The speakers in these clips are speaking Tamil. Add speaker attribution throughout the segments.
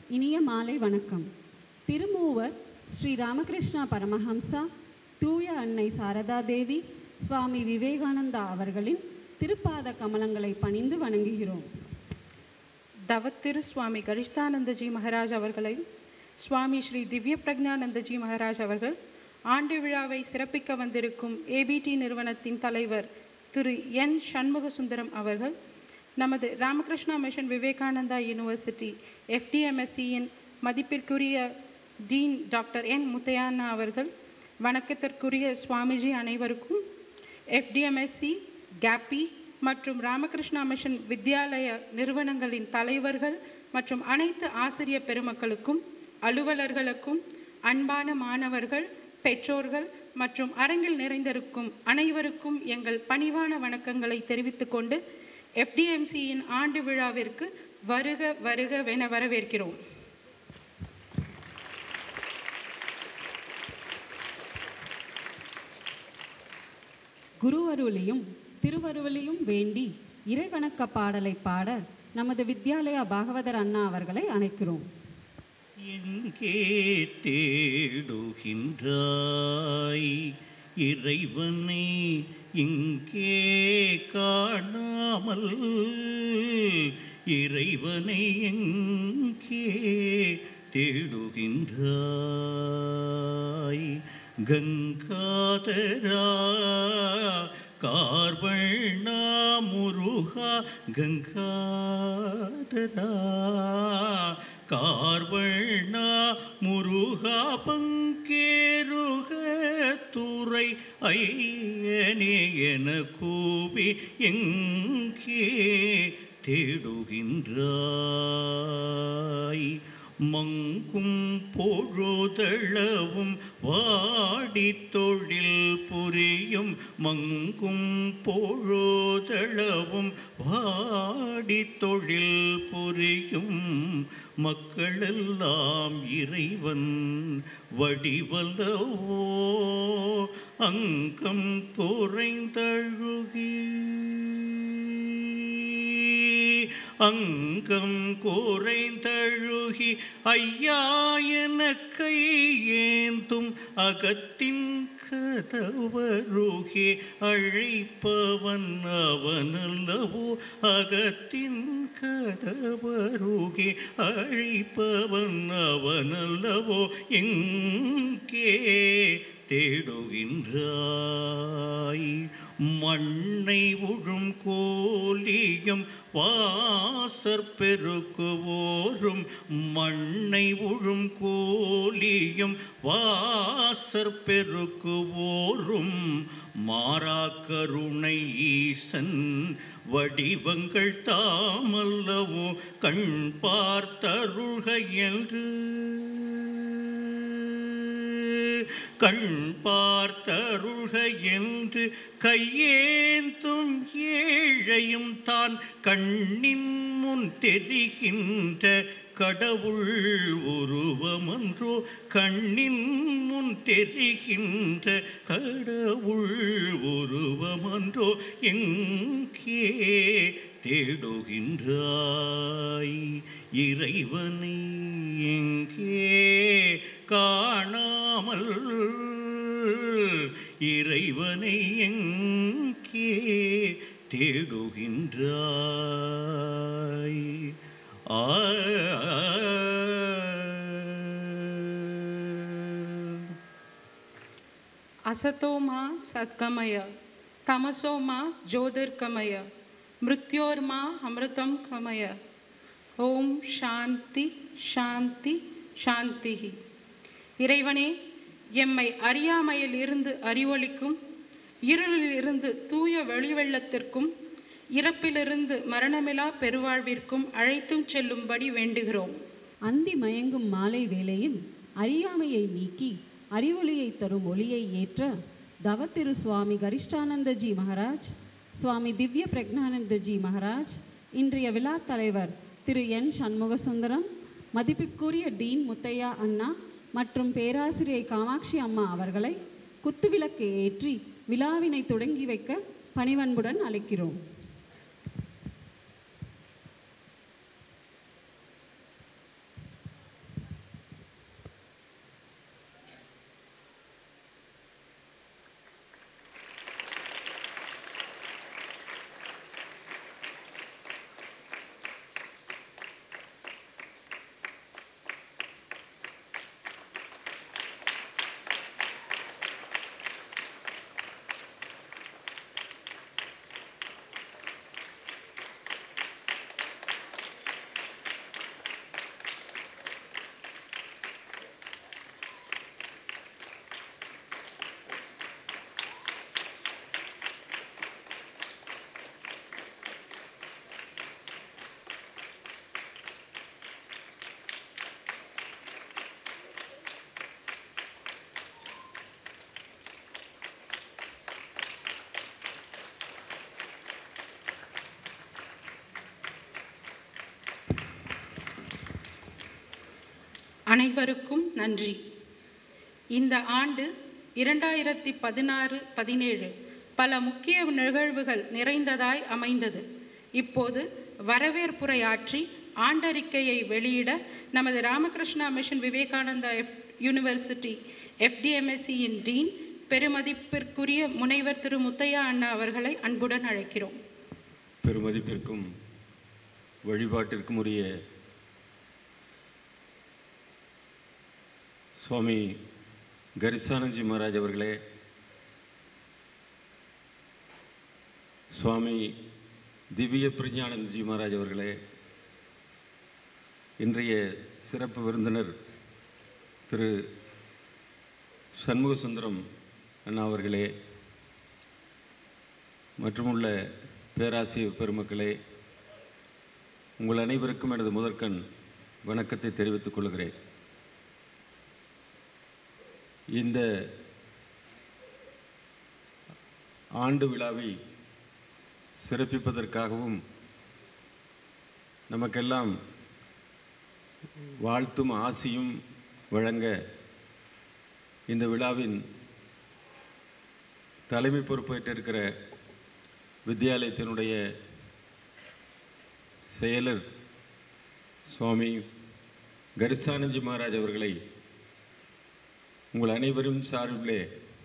Speaker 1: இனிய மாலை வணக்கம் திருமூவர் ஸ்ரீ ராமகிருஷ்ணா பரமஹம்சா தூய அன்னை சாரதா தேவி சுவாமி விவேகானந்தா அவர்களின் திருப்பாத கமலங்களை பணிந்து வணங்குகிறோம்
Speaker 2: தவத்திரு சுவாமி கரிஷ்தானந்தஜி மகாராஜ் அவர்களை சுவாமி ஸ்ரீ திவ்ய பிரக்ஞானந்தஜி மகாராஜ் அவர்கள் ஆண்டு விழாவை சிறப்பிக்க வந்திருக்கும் ஏபிடி நிறுவனத்தின் தலைவர் திரு என் சண்முக சுந்தரம் அவர்கள் நமது ராமகிருஷ்ணா மிஷன் விவேகானந்தா யூனிவர்சிட்டி எஃப்டிஎம்எஸ்சியின் மதிப்பிற்குரிய டீன் டாக்டர் என் முத்தையானா அவர்கள் வணக்கத்திற்குரிய சுவாமிஜி அனைவருக்கும் எஃப்டிஎம்எஸ்சி கேப்பி மற்றும் ராமகிருஷ்ணா மிஷன் வித்யாலய நிறுவனங்களின் தலைவர்கள் மற்றும் அனைத்து ஆசிரிய பெருமக்களுக்கும் அலுவலர்களுக்கும் அன்பான மாணவர்கள் பெற்றோர்கள் மற்றும் அரங்கில் நிறைந்திருக்கும் அனைவருக்கும் எங்கள் பணிவான வணக்கங்களை தெரிவித்துக்கொண்டு எஃப்டிஎம்சியின் ஆண்டு விழாவிற்கு வருக வருகவென வரவேற்கிறோம்
Speaker 1: குருவருளியும் திருவருவலியும் வேண்டி இறைவணக்க பாடலை பாட நமது வித்யாலயா பாகவதர் அண்ணா அவர்களை அழைக்கிறோம்
Speaker 3: எங்கே தேடுகின்றாய் இறைவனை இங்கே காணாமல் இறைவனை எங்கே தேடுகின்றாய் கங்காதரா கார்வண்ணா முருகா கங்காதரா கார்வண்ணா முருகா பங்கேருக துறை ஐயனே என கூவி எங்கே தேடுகின்றாய் மங்கும் பொழுதளவும் வாடி தொழில் புரியும் மங்கும் பொழுதளவும் வாடி தொழில் புரியும் மக்களெல்லாம் இறைவன் வடிவல்லவோ அங்கம் குறைந்தழுகி அங்கம் குறைந்தழுகி ஐயா என கையேந்தும் அகத்தின் கதவருகே அழைப்பவன் அவனல்லவோ அகத்தின் கதவருகே அழைப்பவன் அவனல்லவோ எங்கே தேடுகின்றாய் மண்ணை உழும் கோலியும் வாசற் பெருக்குவோரும் மண்ணை உழும் கோலியும் வாசற் பெருக்குவோரும் மாறா கருணை ஈசன் வடிவங்கள் தாமல்லவோ கண் பார்த்தருள்க என்று கண் பார்த்தருள்க என்று கையேந்தும் ஏழையும் தான் கண்ணின் முன் தெரிகின்ற கடவுள் உருவமன்றோ கண்ணின் முன் தெரிகின்ற கடவுள் உருவமன்றோ எங்கே தேடுகின்றாய் இறைவனை எங்கே காணாமல் இறைவனை எங்கே தேடுகின்றாய் ஆ
Speaker 2: அசதோமா சத்கமய தமசோமா ஜோதிர்கமய மிருத்யோர்மா அமிர்தம் கமய ஓம் சாந்தி சாந்தி சாந்தி இறைவனே எம்மை அறியாமையில் இருந்து அறிவொளிக்கும் இருளில் இருந்து தூய வெளிவெள்ளத்திற்கும் இறப்பிலிருந்து மரணமிலா பெருவாழ்விற்கும் அழைத்தும் செல்லும்படி வேண்டுகிறோம்
Speaker 1: அந்தி மயங்கும் மாலை வேளையில் அறியாமையை நீக்கி அறிவொளியை தரும் ஒளியை ஏற்ற தவத்திரு சுவாமி கரிஷ்டானந்தஜி மகாராஜ் சுவாமி திவ்ய பிரக்ஞானந்தஜி மகாராஜ் இன்றைய விழா தலைவர் திரு என் சண்முகசுந்தரம் மதிப்புக்குரிய டீன் முத்தையா அண்ணா மற்றும் பேராசிரியை காமாட்சி அம்மா அவர்களை குத்துவிளக்கு ஏற்றி விழாவினை தொடங்கி வைக்க பணிவன்புடன் அழைக்கிறோம்
Speaker 2: அனைவருக்கும் நன்றி இந்த ஆண்டு இரண்டாயிரத்தி பதினாறு பதினேழு பல முக்கிய நிகழ்வுகள் நிறைந்ததாய் அமைந்தது இப்போது வரவேற்புரையாற்றி ஆண்டறிக்கையை வெளியிட நமது Ramakrishna mission Vivekananda F university எஃப்டிஎம்எஸ்சியின் டீன் பெருமதிப்பிற்குரிய முனைவர் திரு முத்தையா அண்ணா அவர்களை அன்புடன் அழைக்கிறோம்
Speaker 4: பெருமதிப்பிற்கும் வழிபாட்டிற்கும் உரிய சுவாமி கரிசானந்தி மகாராஜ் அவர்களே சுவாமி திவ்ய பிரஞானந்த்ஜி மகாராஜ் அவர்களே இன்றைய சிறப்பு விருந்தினர் திரு சண்முக சுந்தரம் அண்ணா அவர்களே மற்றுமுள்ள பேராசிரியர் பெருமக்களே உங்கள் அனைவருக்கும் எனது முதற்கண் வணக்கத்தை தெரிவித்துக் கொள்கிறேன் இந்த ஆண்டு விழாவை சிறப்பிப்பதற்காகவும் நமக்கெல்லாம் வாழ்த்தும் ஆசியும் வழங்க இந்த விழாவின் தலைமை பொறுப்பேற்றிருக்கிற வித்யாலயத்தினுடைய செயலர் சுவாமி கரிசானந்தி மகாராஜ் அவர்களை உங்கள் அனைவரும் சார்பிலே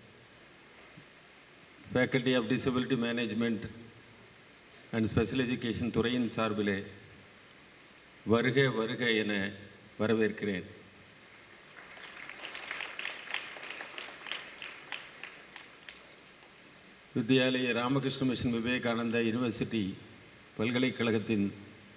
Speaker 4: faculty of disability management and special education துறையின் சார்பிலே வருக வருக என வரவேற்கிறேன் வித்யாலய ராமகிருஷ்ண மிஷன் விவேகானந்தா யூனிவர்சிட்டி பல்கலைக்கழகத்தின்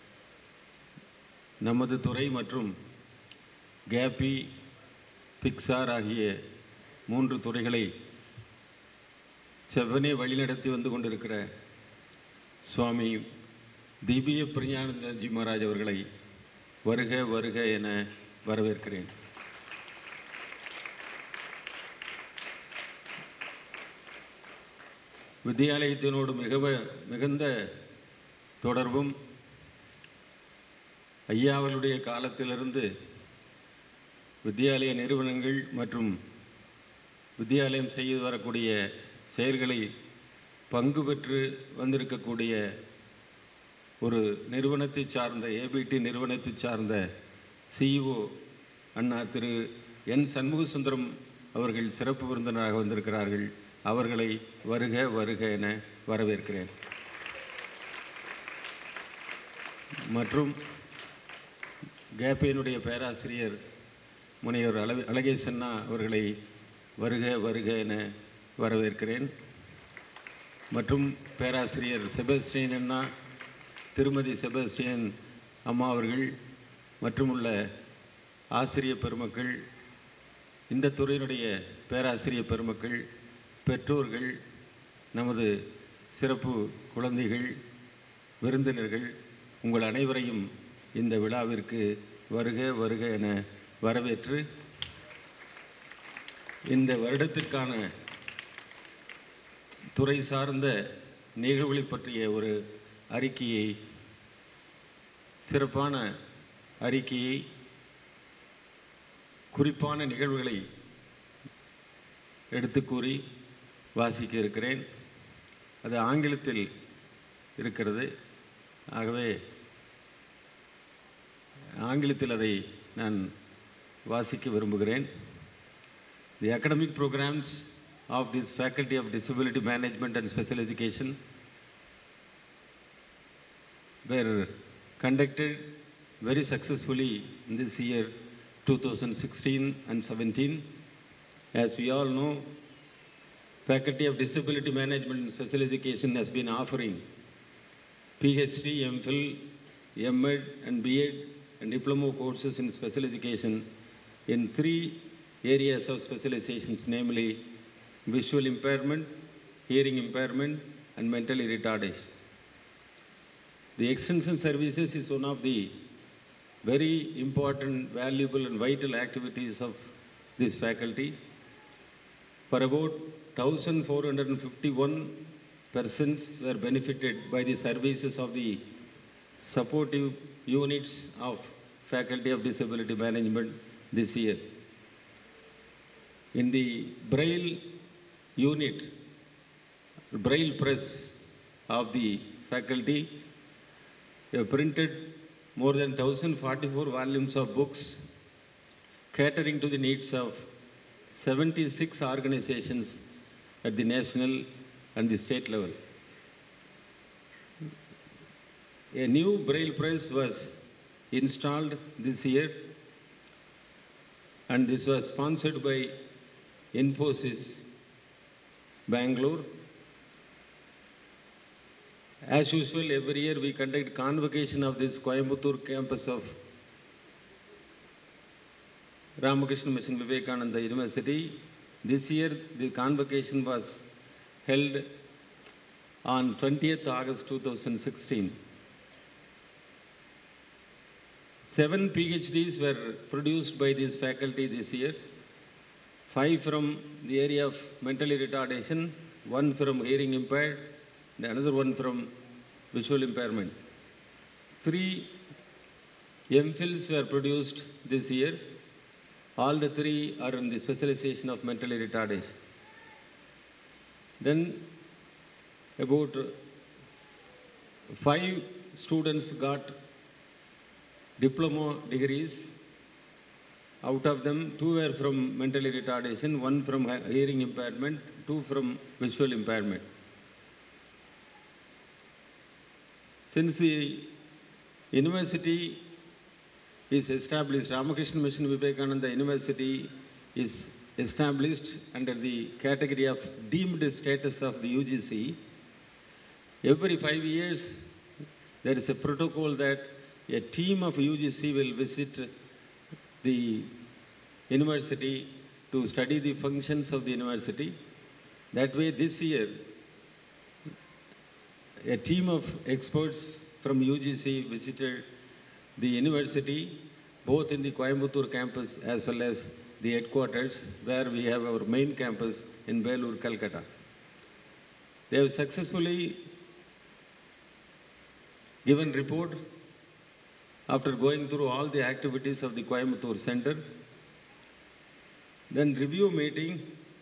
Speaker 4: நமது துறை மற்றும் கேபி பிக்சார் ஆகிய மூன்று துறைகளை செவ்வனே வழிநடத்தி வந்து கொண்டிருக்கிற சுவாமி திவ்ய பிரஞானந்தஜி மகாராஜ் அவர்களை வருக வருக என வரவேற்கிறேன் வித்தியாலயத்தினோடு மிகவ மிகுந்த தொடர்பும் ஐயாவளுடைய காலத்திலிருந்து வித்தியாலய நிறுவனங்கள் மற்றும் வித்தியாலயம் செய்து வரக்கூடிய செயல்களை பங்கு பெற்று வந்திருக்கக்கூடிய ஒரு நிறுவனத்தை சார்ந்த ஏபிடி நிறுவனத்தை சார்ந்த சிஇஓ அண்ணா திரு என் சண்முக சுந்தரம் அவர்கள் சிறப்பு விருந்தினராக வந்திருக்கிறார்கள் அவர்களை வருக வருக என வரவேற்கிறேன் மற்றும் கேப்பையினுடைய பேராசிரியர் முனைவர் அழ அழகேசன்னா அவர்களை வருக வருக என வரவேற்கிறேன் மற்றும் பேராசிரியர் செபஸ்டியன் அண்ணா திருமதி செபஸ்டியன் அம்மா அவர்கள் மற்றும் உள்ள ஆசிரியர் பெருமக்கள் இந்த துறையினுடைய பேராசிரியர் பெருமக்கள் பெற்றோர்கள் நமது சிறப்பு குழந்தைகள் விருந்தினர்கள் உங்கள் அனைவரையும் இந்த விழாவிற்கு வருக வருக என வரவேற்று இந்த வருடத்திற்கான துறை சார்ந்த நிகழ்வுகளை பற்றிய ஒரு அறிக்கையை சிறப்பான அறிக்கையை குறிப்பான நிகழ்வுகளை எடுத்து கூறி வாசிக்க இருக்கிறேன் அது ஆங்கிலத்தில் இருக்கிறது ஆகவே ஆங்கிலத்தில் அதை நான் வாசிக்க விரும்புகிறேன் தி academic programs of this faculty of disability management and special education were conducted very successfully in this year 2016 and 17 as we all know faculty of disability management and special education has been offering phd mphil med and bed and diploma courses in special education in three areas of specializations namely visual impairment hearing impairment and mentally retardation the extension services is one of the very important, valuable, and vital activities of this faculty. For about 1,451 persons were benefited by the services of the supportive units of Faculty of Disability Management this year. In the Braille unit, Braille press of the faculty, we have printed more than 1044 volumes of books catering to the needs of 76 organizations at the national and the state level. A new braille press was installed this year and this was sponsored by Infosys Bangalore. As usual, every year we conduct convocation of this Coimbatore campus of Ramakrishna Mission Vivekananda University. This year, the convocation was held on 20th August 2016. Seven PhDs were produced by this faculty this year. Five from the area of mentally retardation, one from hearing impaired, and another one from visual impairment. Three MPhils were produced this year. All the three are in the specialization of mentally retardation. Then about five students got diploma degrees. Out of them, two were from mentally retardation, one from he- hearing impairment, two from visual impairment. Since the university is established, Ramakrishna Mission Vivekananda University is established under the category of deemed status of the UGC. Every five years, there is a protocol that a team of UGC will visit the university to study the functions of the university. That way, this year, a team of experts from UGC visited the university, both in the Coimbatore campus as well as the headquarters, where we have our main campus in Belur, Calcutta. They have successfully given report after going through all the activities of the Coimbatore Center. Then review meeting.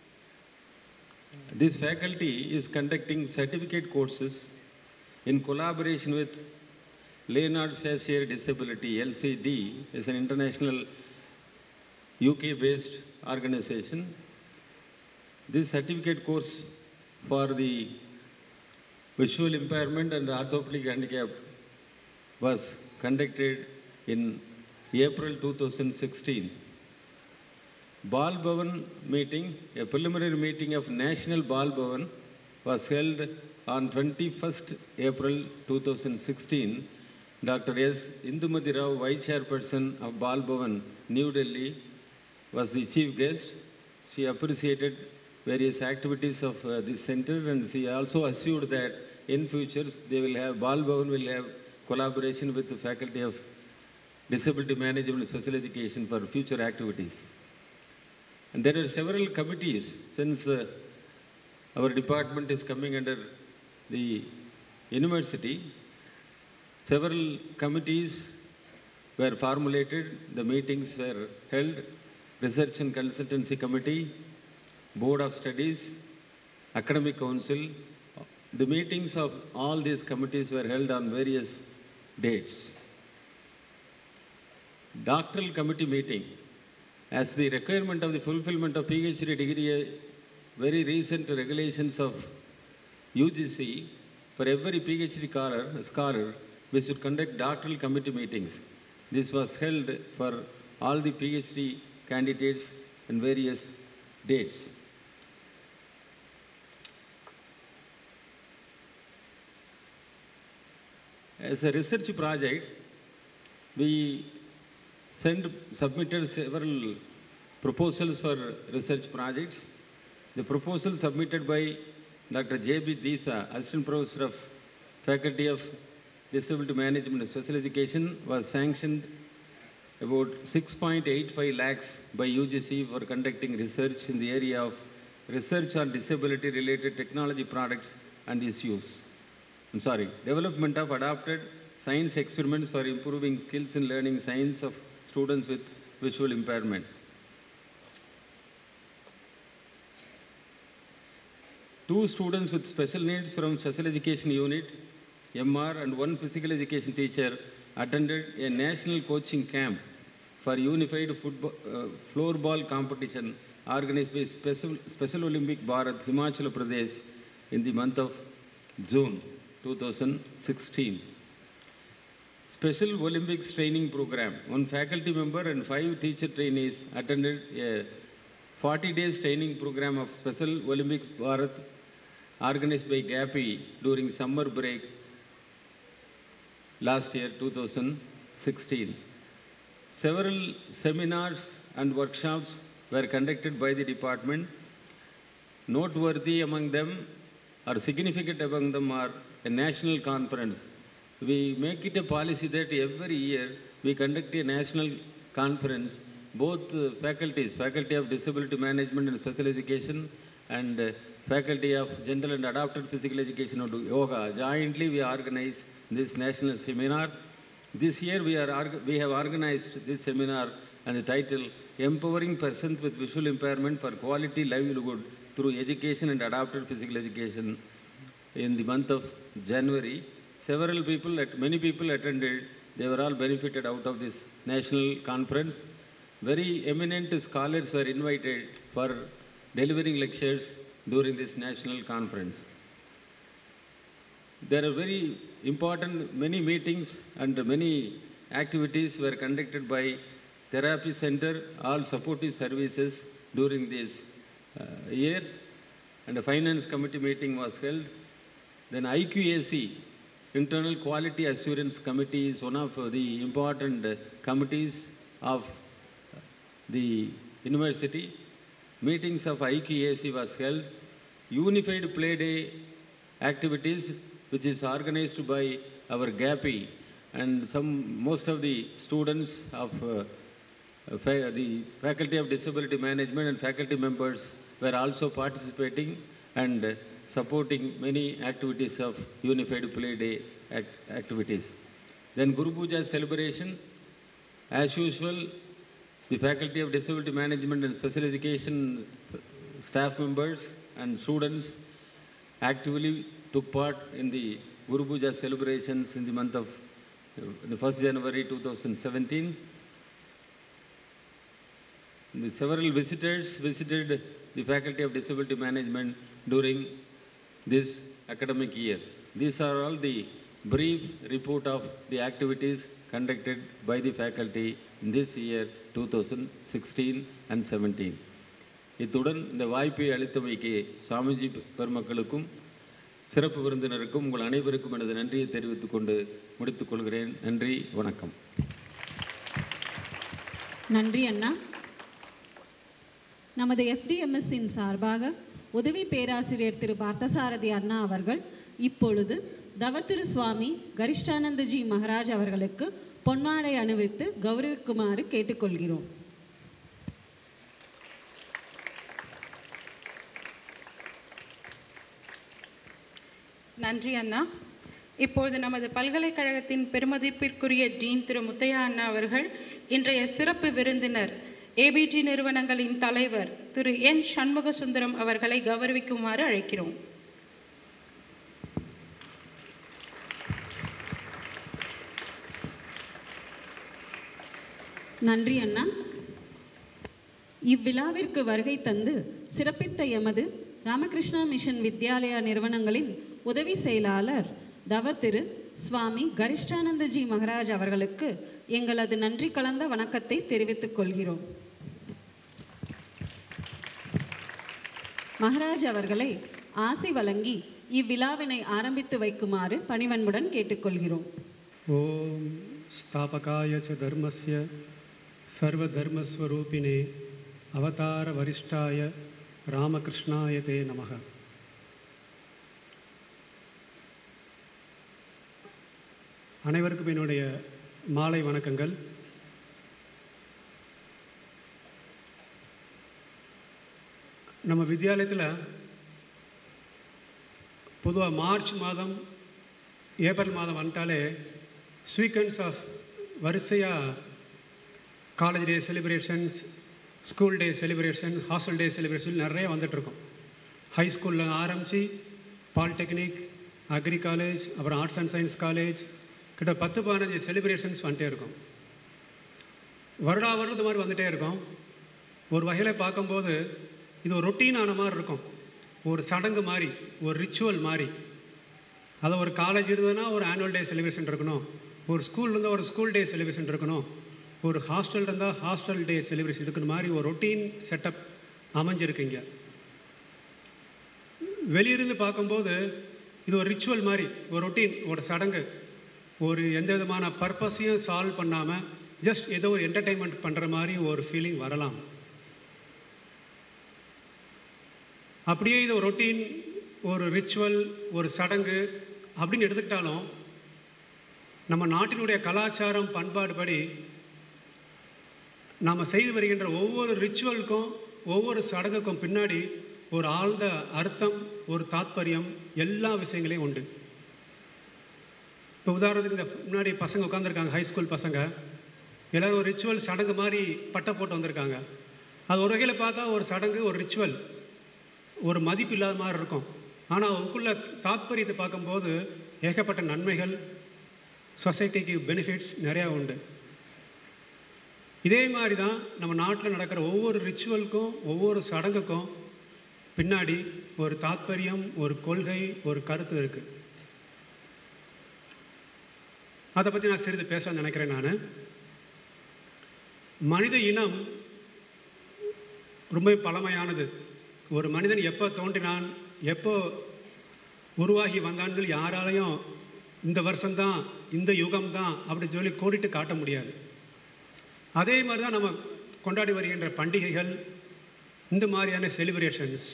Speaker 4: This faculty is conducting certificate courses in collaboration with Leonard Sassier Disability, LCD, is an international UK-based organization. This certificate course for the visual impairment and orthopedic handicap was conducted in April 2016. Bal Bhavan meeting, a preliminary meeting of National Bal Bhavan was held on 21st April 2016. Dr. S. Indumati Rao, Vice Chairperson of Bal Bhavan, New Delhi, was the chief guest. She appreciated various activities of uh, this center and she also assured that in future they will have, Bal Bhavan will have collaboration with the Faculty of Disability Management and Special Education for future activities. And there are several committees since uh, our department is coming under the university. Several committees were formulated, the meetings were held, Research and Consultancy Committee, Board of Studies, Academic Council. The meetings of all these committees were held on various dates. Doctoral committee meeting, as the requirement of the fulfillment of PhD degree, uh, very recent regulations of UGC, for every PhD scholar, scholar, we should conduct doctoral committee meetings. This was held for all the PhD candidates and various dates. As a research project, we sent, submitted several proposals for research projects. The proposal submitted by Dr. J.B. Disa, Assistant Professor of Faculty of Disability Management and Special Education, was sanctioned about 6.85 lakhs by UGC for conducting research in the area of research on disability related technology products and its use. I'm sorry, development of adapted science experiments for improving skills in learning science of students with visual impairment. Two students with special needs from special education unit, MR, and one physical education teacher attended a national coaching camp for unified football, uh, floorball competition organized by Special, Special Olympic Bharat, Himachal Pradesh in the month of June 2016. Special Olympics training program. One faculty member and five teacher trainees attended a 40 days training program of Special Olympics Bharat organized by GAPI during summer break last year 2016. Several seminars and workshops were conducted by the department. Noteworthy among them or significant among them are a national conference. We make it a policy that every year we conduct a national conference, both uh, faculties, Faculty of Disability Management and Special Education and uh, Faculty of General and Adapted Physical Education or Yoga. Jointly we organize this national seminar. This year we, are, org- we have organized this seminar and the title Empowering Persons with Visual Impairment for Quality Livelihood through Education and Adapted Physical Education in the month of January. Several people, at, many people attended. They were all benefited out of this national conference. Very eminent scholars were invited for delivering lectures during this national conference. There are very important many meetings and many activities were conducted by therapy center, all supportive services during this uh, year. And a finance committee meeting was held. Then IQAC, Internal Quality Assurance Committee, is one of the important uh, committees of the university. Meetings of IQAC was held. Unified Play Day activities, which is organized by our GAPI and some most of the students of uh, uh, fa- the Faculty of Disability Management and faculty members were also participating and uh, supporting many activities of Unified Play Day act- activities. Then Guru Puja celebration, as usual, the Faculty of Disability Management and Special Education staff members and students actively took part in the Guru Puja celebrations in the month of uh, the 1st January 2017. The several visitors visited the Faculty of Disability Management during this academic year. These are all the brief report of the activities conducted by the faculty in this year 2016 and 17. இத்துடன் இந்த வாய்ப்பை அளித்தமைக்கு சாமிஜி பெருமக்களுக்கும் சிறப்பு விருந்தினருக்கும் உங்கள் அனைவருக்கும் எனது நன்றியை தெரிவித்துக் கொண்டு முடித்துக் கொள்கிறேன் நன்றி வணக்கம்
Speaker 1: நன்றி அண்ணா நமது எஃப்டிஎம்எஸ்ஸின் சார்பாக உதவி பேராசிரியர் திரு பார்த்தசாரதி அண்ணா அவர்கள் இப்பொழுது தவத்திரு சுவாமி கரிஷ்டானந்தஜி மகராஜ் அவர்களுக்கு பொன்னாடை அணிவித்து கௌரவிக்குமாறு கேட்டுக்கொள்கிறோம்
Speaker 2: நன்றி அண்ணா இப்பொழுது நமது பல்கலைக்கழகத்தின் பெருமதிப்பிற்குரிய டீன் திரு முத்தையா அண்ணா அவர்கள் இன்றைய சிறப்பு விருந்தினர் ஏபிடி நிறுவனங்களின் தலைவர் திரு என் சண்முக சுந்தரம் அவர்களை கௌரவிக்குமாறு அழைக்கிறோம்
Speaker 1: நன்றி அண்ணா இவ்விழாவிற்கு வருகை தந்து சிறப்பித்த எமது ராமகிருஷ்ணா மிஷன் வித்யாலயா நிறுவனங்களின் உதவி செயலாளர் தவ திரு சுவாமி கரிஷ்டானந்தஜி மகராஜ் அவர்களுக்கு எங்களது நன்றி கலந்த வணக்கத்தை தெரிவித்துக் கொள்கிறோம் மகராஜ் அவர்களை ஆசி வழங்கி இவ்விழாவினை ஆரம்பித்து வைக்குமாறு பணிவன்புடன் கேட்டுக்கொள்கிறோம்
Speaker 5: ॐ स्थापकाय च धर्मस्य सर्वधर्मस्वरूपिणे अवतारवरिष्ठाय रामकृष्णाय ते नमः அனைவருக்கும் என்னுடைய மாலை வணக்கங்கள் நம்ம வித்யாலயத்தில் பொதுவாக மார்ச் மாதம் ஏப்ரல் மாதம் வந்துட்டாலே ஸ்வீக்கன்ஸ் ஆஃப் வரிசையாக college day celebrations school day celebration hostel day celebration நிறைய வந்துட்டுருக்கோம் ஹை ஸ்கூலில் ஆரம்பித்து பாலிடெக்னிக் அக்ரி காலேஜ் அப்புறம் ஆர்ட்ஸ் அண்ட் சயின்ஸ் காலேஜ் கிட்ட பத்து பதினஞ்சு செலிப்ரேஷன்ஸ் வந்துட்டே இருக்கும் வருடா வருடம் இது மாதிரி வந்துட்டே இருக்கும் ஒரு வகையில் பார்க்கும்போது இது ஒரு ரொட்டீனான மாதிரி இருக்கும் ஒரு சடங்கு மாதிரி ஒரு ரிச்சுவல் மாதிரி அது ஒரு காலேஜ் இருந்ததுன்னா ஒரு ஆனுவல் டே செலிப்ரேஷன் இருக்கணும் ஒரு ஸ்கூல் இருந்தால் ஒரு ஸ்கூல் டே செலிப்ரேஷன் இருக்கணும் ஒரு ஹாஸ்டல் இருந்தால் ஹாஸ்டல் டே செலிப்ரேஷன் இருக்கிற மாதிரி ஒரு ரொட்டீன் செட்டப் அமைஞ்சிருக்குங்க வெளியிருந்து பார்க்கும்போது இது ஒரு ரிச்சுவல் மாதிரி ஒரு ரொட்டீன் ஒரு சடங்கு ஒரு எந்த விதமான பர்பஸையும் சால்வ் பண்ணாமல் ஜஸ்ட் ஏதோ ஒரு என்டர்டெயின்மெண்ட் பண்ணுற மாதிரி ஒரு ஃபீலிங் வரலாம் அப்படியே இது ஒரு ரொட்டீன் ஒரு ரிச்சுவல் ஒரு சடங்கு அப்படின்னு எடுத்துக்கிட்டாலும் நம்ம நாட்டினுடைய கலாச்சாரம் பண்பாடு படி நாம் செய்து வருகின்ற ஒவ்வொரு ரிச்சுவலுக்கும் ஒவ்வொரு சடங்குக்கும் பின்னாடி ஒரு ஆழ்ந்த அர்த்தம் ஒரு தாத்பரியம் எல்லா விஷயங்களையும் உண்டு இப்போ உதாரணத்துக்கு இந்த முன்னாடி பசங்க உட்காந்துருக்காங்க ஹை ஸ்கூல் பசங்க எல்லோரும் ஒரு ரிச்சுவல் சடங்கு மாதிரி பட்டை போட்டு வந்திருக்காங்க அது ஒரு வகையில் பார்த்தா ஒரு சடங்கு ஒரு ரிச்சுவல் ஒரு மதிப்பு இல்லாத மாதிரி இருக்கும் ஆனால் அதுக்குள்ள தாத்பரியத்தை பார்க்கும்போது ஏகப்பட்ட நன்மைகள் சொசைட்டிக்கு பெனிஃபிட்ஸ் நிறையா உண்டு இதே மாதிரி தான் நம்ம நாட்டில் நடக்கிற ஒவ்வொரு ரிச்சுவலுக்கும் ஒவ்வொரு சடங்குக்கும் பின்னாடி ஒரு தாத்பரியம் ஒரு கொள்கை ஒரு கருத்து இருக்குது அதை பற்றி நான் சிறிது பேச நினைக்கிறேன் நான் மனித இனம் ரொம்ப பழமையானது ஒரு மனிதன் எப்போ தோன்றினான் எப்போ உருவாகி வந்தான்னு சொல்லி யாராலையும் இந்த வருஷம்தான் இந்த யுகம் தான் அப்படின்னு சொல்லி கோடிட்டு காட்ட முடியாது அதே மாதிரி தான் நம்ம கொண்டாடி வருகின்ற பண்டிகைகள் இந்த மாதிரியான செலிப்ரேஷன்ஸ்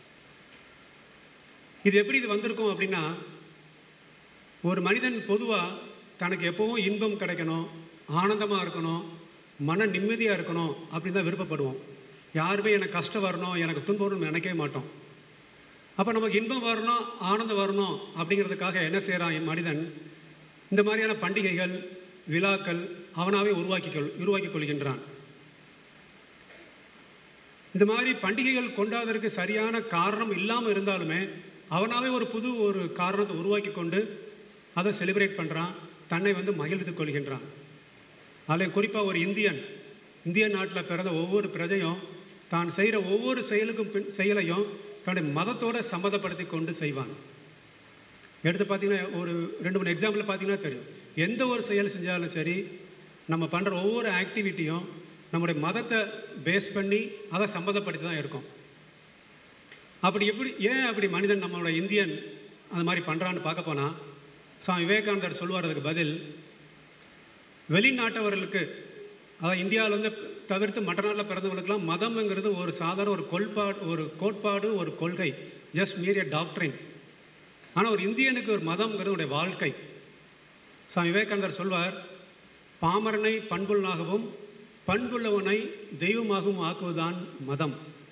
Speaker 5: இது எப்படி இது வந்திருக்கும் அப்படின்னா ஒரு மனிதன் பொதுவாக தனக்கு எப்போவும் இன்பம் கிடைக்கணும் ஆனந்தமாக இருக்கணும் மன நிம்மதியாக இருக்கணும் அப்படின்னு தான் விருப்பப்படுவோம் யாருமே எனக்கு கஷ்டம் வரணும் எனக்கு துன்பம் வரணும்னு நினைக்கவே மாட்டோம் அப்போ நமக்கு இன்பம் வரணும் ஆனந்தம் வரணும் அப்படிங்கிறதுக்காக என்ன செய்கிறான் மனிதன் இந்த மாதிரியான பண்டிகைகள் விழாக்கள் அவனாவே உருவாக்கி கொள் உருவாக்கி கொள்கின்றான் இந்த மாதிரி பண்டிகைகள் கொண்டாடுறதுக்கு சரியான காரணம் இல்லாமல் இருந்தாலுமே அவனாவே ஒரு புது ஒரு காரணத்தை உருவாக்கி கொண்டு அதை செலிப்ரேட் பண்ணுறான் தன்னை வந்து மகிழ்வித்துக் கொள்கின்றான் அதில் குறிப்பாக ஒரு இந்தியன் இந்திய நாட்டில் பிறந்த ஒவ்வொரு பிரஜையும் தான் செய்கிற ஒவ்வொரு செயலுக்கும் பின் செயலையும் தன்னுடைய மதத்தோடு சம்மதப்படுத்தி கொண்டு செய்வான் எடுத்து பார்த்தீங்கன்னா ஒரு ரெண்டு மூணு எக்ஸாம்பிள் பார்த்தீங்கன்னா தெரியும் எந்த ஒரு செயல் செஞ்சாலும் சரி நம்ம பண்ணுற ஒவ்வொரு ஆக்டிவிட்டியும் நம்முடைய மதத்தை பேஸ் பண்ணி அதை சம்மதப்படுத்தி தான் இருக்கும் அப்படி எப்படி ஏன் அப்படி மனிதன் நம்மளோட இந்தியன் அந்த மாதிரி பண்ணுறான்னு பார்க்க போனால் சுவாமி விவேகானந்தர் சொல்லுவார் அதுக்கு பதில் வெளிநாட்டவர்களுக்கு அதாவது இந்தியாவிலேருந்து தவிர்த்து மற்ற நாட்டில் பிறந்தவர்களுக்கெல்லாம் மதம்ங்கிறது ஒரு சாதாரண ஒரு கொள்பாடு ஒரு கோட்பாடு ஒரு கொள்கை ஜஸ்ட் மீறிய டாக்டரின் ஆனால் ஒரு இந்தியனுக்கு ஒரு மதம்ங்கிறது உடைய வாழ்க்கை சுவாமி விவேகானந்தர் சொல்வார் பாமரனை பண்புள்ளனாகவும் பண்புள்ளவனை தெய்வமாகவும் ஆக்குவதுதான் மதம்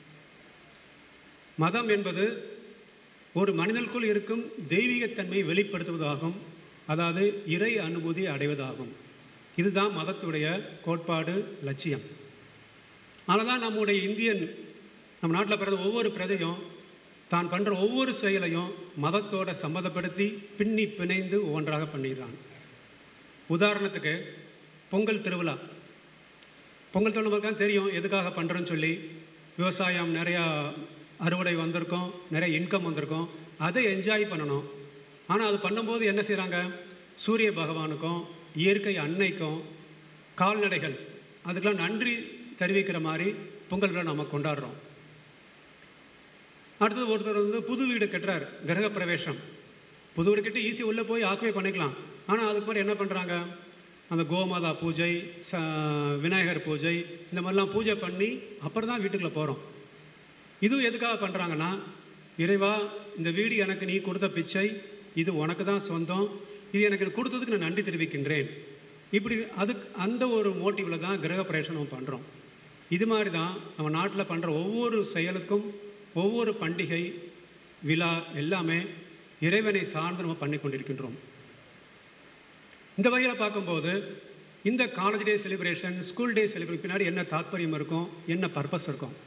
Speaker 5: மதம் என்பது ஒரு மனிதனுக்குள் இருக்கும் தெய்வீகத்தன்மையை வெளிப்படுத்துவதாகும் அதாவது இறை அனுபூதி அடைவதாகும் இதுதான் மதத்துடைய கோட்பாடு லட்சியம் அதனால தான் நம்முடைய இந்தியன் நம்ம நாட்டில் பிறந்த ஒவ்வொரு பிரஜையும் தான் பண்ணுற ஒவ்வொரு செயலையும் மதத்தோட சம்மதப்படுத்தி பின்னி பிணைந்து ஒவ்வொன்றாக பண்ணிடுறான் உதாரணத்துக்கு பொங்கல் திருவிழா பொங்கல் திருவிழா தான் தெரியும் எதுக்காக பண்ணுறோன்னு சொல்லி விவசாயம் நிறையா அறுவடை வந்திருக்கும் நிறைய இன்கம் வந்திருக்கும் அதை என்ஜாய் பண்ணணும் ஆனால் அது பண்ணும்போது என்ன செய்கிறாங்க சூரிய பகவானுக்கும் இயற்கை அன்னைக்கும் கால்நடைகள் அதுக்கெல்லாம் நன்றி தெரிவிக்கிற மாதிரி பொங்கல் விழா நம்ம கொண்டாடுறோம் அடுத்தது ஒருத்தர் வந்து புது வீடு கட்டுறார் கிரக பிரவேசம் புது வீடு கட்டி ஈஸி உள்ளே போய் ஆக்குவே பண்ணிக்கலாம் ஆனால் அதுக்கு முன்னாடி என்ன பண்ணுறாங்க அந்த கோமாதா பூஜை ச விநாயகர் பூஜை இந்த மாதிரிலாம் பூஜை பண்ணி அப்புறம் தான் வீட்டுக்குள்ளே போகிறோம் இதுவும் எதுக்காக பண்ணுறாங்கன்னா இறைவா இந்த வீடு எனக்கு நீ கொடுத்த பிச்சை இது உனக்கு தான் சொந்தம் இது எனக்கு கொடுத்ததுக்கு நான் நன்றி தெரிவிக்கின்றேன் இப்படி அதுக்கு அந்த ஒரு மோட்டிவில் தான் கிரக பிரவேசம் நம்ம பண்ணுறோம் இது மாதிரி தான் நம்ம நாட்டில் பண்ணுற ஒவ்வொரு செயலுக்கும் ஒவ்வொரு பண்டிகை விழா எல்லாமே இறைவனை சார்ந்து நம்ம பண்ணி கொண்டிருக்கின்றோம் இந்த வகையில் பார்க்கும்போது இந்த college day celebration school day celebration பின்னாடி என்ன தாத்பரியம் இருக்கும் என்ன பர்பஸ் இருக்கும்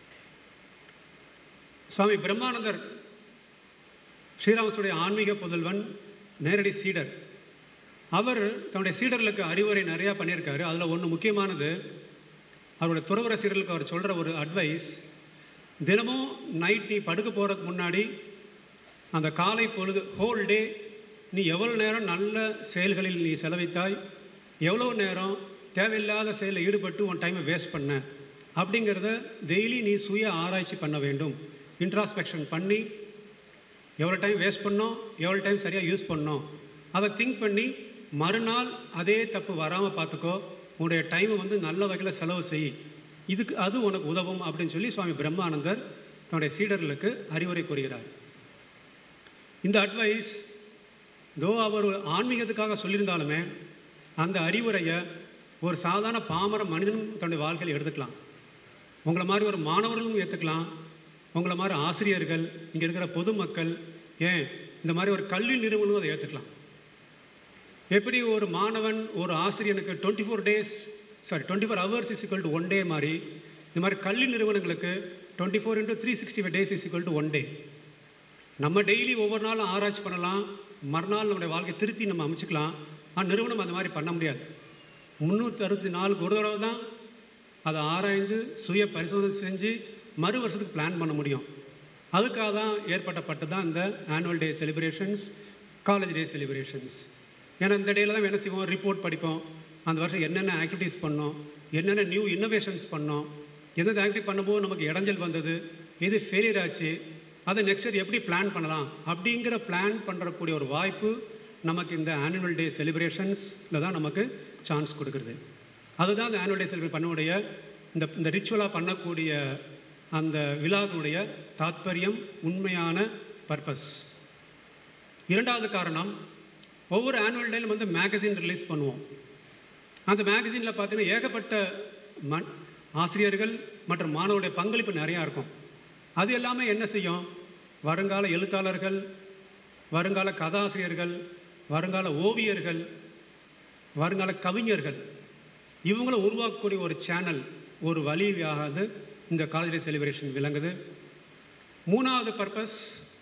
Speaker 5: சுவாமி பிரம்மானந்தர் ஸ்ரீராமசுடைய ஆன்மீக புதல்வன் நேரடி சீடர் அவர் தன்னுடைய சீடர்களுக்கு அறிவுரை நிறையா பண்ணியிருக்காரு அதில் ஒன்று முக்கியமானது அவருடைய துறவர சீடர்களுக்கு அவர் சொல்கிற ஒரு அட்வைஸ் தினமும் நைட் நீ படுக்க போகிறதுக்கு முன்னாடி அந்த காலை பொழுது ஹோல் டே நீ எவ்வளோ நேரம் நல்ல செயல்களில் நீ செலவித்தாய் எவ்வளோ நேரம் தேவையில்லாத செயலில் ஈடுபட்டு உன் டைமை வேஸ்ட் பண்ண அப்படிங்கிறத டெய்லி நீ சுய ஆராய்ச்சி பண்ண வேண்டும் இன்ட்ராஸ்பெக்ஷன் பண்ணி எவ்வளோ டைம் வேஸ்ட் பண்ணோம் எவ்வளோ டைம் சரியாக யூஸ் பண்ணோம் அதை திங்க் பண்ணி மறுநாள் அதே தப்பு வராமல் பார்த்துக்கோ உன்னுடைய டைமை வந்து நல்ல வகையில் செலவு செய் இதுக்கு அது உனக்கு உதவும் அப்படின்னு சொல்லி சுவாமி பிரம்மானந்தர் தன்னுடைய சீடர்களுக்கு அறிவுரை கூறுகிறார் இந்த அட்வைஸ் தோ அவர் ஒரு ஆன்மீகத்துக்காக சொல்லியிருந்தாலுமே அந்த அறிவுரையை ஒரு சாதாரண பாமர மனிதனும் தன்னுடைய வாழ்க்கையில் எடுத்துக்கலாம் உங்களை மாதிரி ஒரு மாணவர்களும் ஏற்றுக்கலாம் உங்களை மாதிரி ஆசிரியர்கள் இங்கே இருக்கிற பொதுமக்கள் ஏன் இந்த மாதிரி ஒரு கல்வி நிறுவனம் அதை ஏற்றுக்கலாம் எப்படி ஒரு மாணவன் ஒரு ஆசிரியனுக்கு twenty four days sorry twenty four hours is equal to one day மாதிரி இந்த மாதிரி கல்வி நிறுவனங்களுக்கு twenty four into three sixty five days is equal to one day நம்ம டெய்லி ஒவ்வொரு நாளும் ஆராய்ச்சி பண்ணலாம் மறுநாள் நம்முடைய வாழ்க்கை திருத்தி நம்ம அமைச்சுக்கலாம் ஆனால் நிறுவனம் அந்த மாதிரி பண்ண முடியாது முந்நூற்றி அறுபத்தி நாலுக்கு ஒரு தடவை தான் அதை ஆராய்ந்து சுய பரிசோதனை செஞ்சு மறு வருஷத்துக்கு பிளான் பண்ண முடியும் அதுக்காக தான் ஏற்பட்டப்பட்டு தான் இந்த annual day celebrations college day celebrations ஏன்னா இந்த டேயில் தான் என்ன செய்வோம் ரிப்போர்ட் படிப்போம் அந்த வருஷம் என்னென்ன ஆக்டிவிட்டீஸ் பண்ணோம் என்னென்ன நியூ இன்னோவேஷன்ஸ் பண்ணோம் எந்தெந்த ஆக்டிவிட்டி பண்ணும்போது நமக்கு இடைஞ்சல் வந்தது எது ஃபெயிலியர் ஆச்சு அதை நெக்ஸ்ட் இயர் எப்படி பிளான் பண்ணலாம் அப்படிங்கிற பிளான் பண்ணுறக்கூடிய ஒரு வாய்ப்பு நமக்கு இந்த ஆனுவல் டே செலிப்ரேஷன்ஸில் தான் நமக்கு சான்ஸ் கொடுக்குறது அதுதான் இந்த ஆனுவல் டே செலிப்ரேட் பண்ணக்கூடிய இந்த இந்த ரிச்சுவலாக பண்ணக்கூடிய அந்த விழாவினுடைய தாத்பரியம் உண்மையான பர்பஸ் இரண்டாவது காரணம் ஒவ்வொரு ஆனுவல் டேலும் வந்து மேகசின் ரிலீஸ் பண்ணுவோம் அந்த மேகசினில் பார்த்தீங்கன்னா ஏகப்பட்ட மண் ஆசிரியர்கள் மற்றும் மாணவருடைய பங்களிப்பு நிறையா இருக்கும் அது எல்லாமே என்ன செய்யும் வருங்கால எழுத்தாளர்கள் வருங்கால கதாசிரியர்கள் வருங்கால ஓவியர்கள் வருங்கால கவிஞர்கள் இவங்கள உருவாக்கக்கூடிய ஒரு சேனல் ஒரு வழியாகாது இந்த காலேஜ் டே செலிப்ரேஷன் விளங்குது மூணாவது பர்பஸ்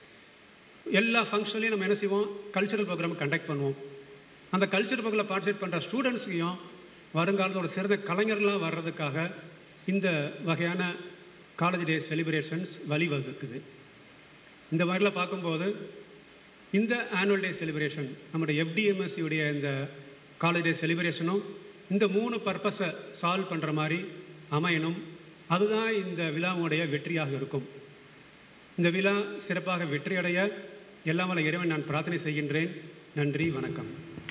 Speaker 5: எல்லா ஃபங்க்ஷன்லையும் நம்ம என்ன செய்வோம் கல்ச்சரல் ப்ரோக்ராம் கண்டக்ட் பண்ணுவோம் அந்த கல்ச்சரல் ப்ரோக்ராமில் பார்ட்டிசிபேட் பண்ணுற ஸ்டூடெண்ட்ஸையும் வருங்காலத்தோட சிறந்த கலைஞர்களாக வர்றதுக்காக இந்த வகையான காலேஜ் டே செலிப்ரேஷன்ஸ் வழிவகுக்குது இந்த மாதிரிலாம் பார்க்கும்போது இந்த ஆனுவல் டே செலிப்ரேஷன் நம்முடைய FDMSC உடைய இந்த காலேஜ் டே செலிப்ரேஷனும் இந்த மூணு பர்பஸை சால்வ் பண்ணுற மாதிரி அமையணும் அதுதான் இந்த விழாவுடைய வெற்றியாக இருக்கும் இந்த விழா சிறப்பாக வெற்றியடைய எல்லாம் வல்ல இறைவன் நான் பிரார்த்தனை செய்கின்றேன் நன்றி வணக்கம்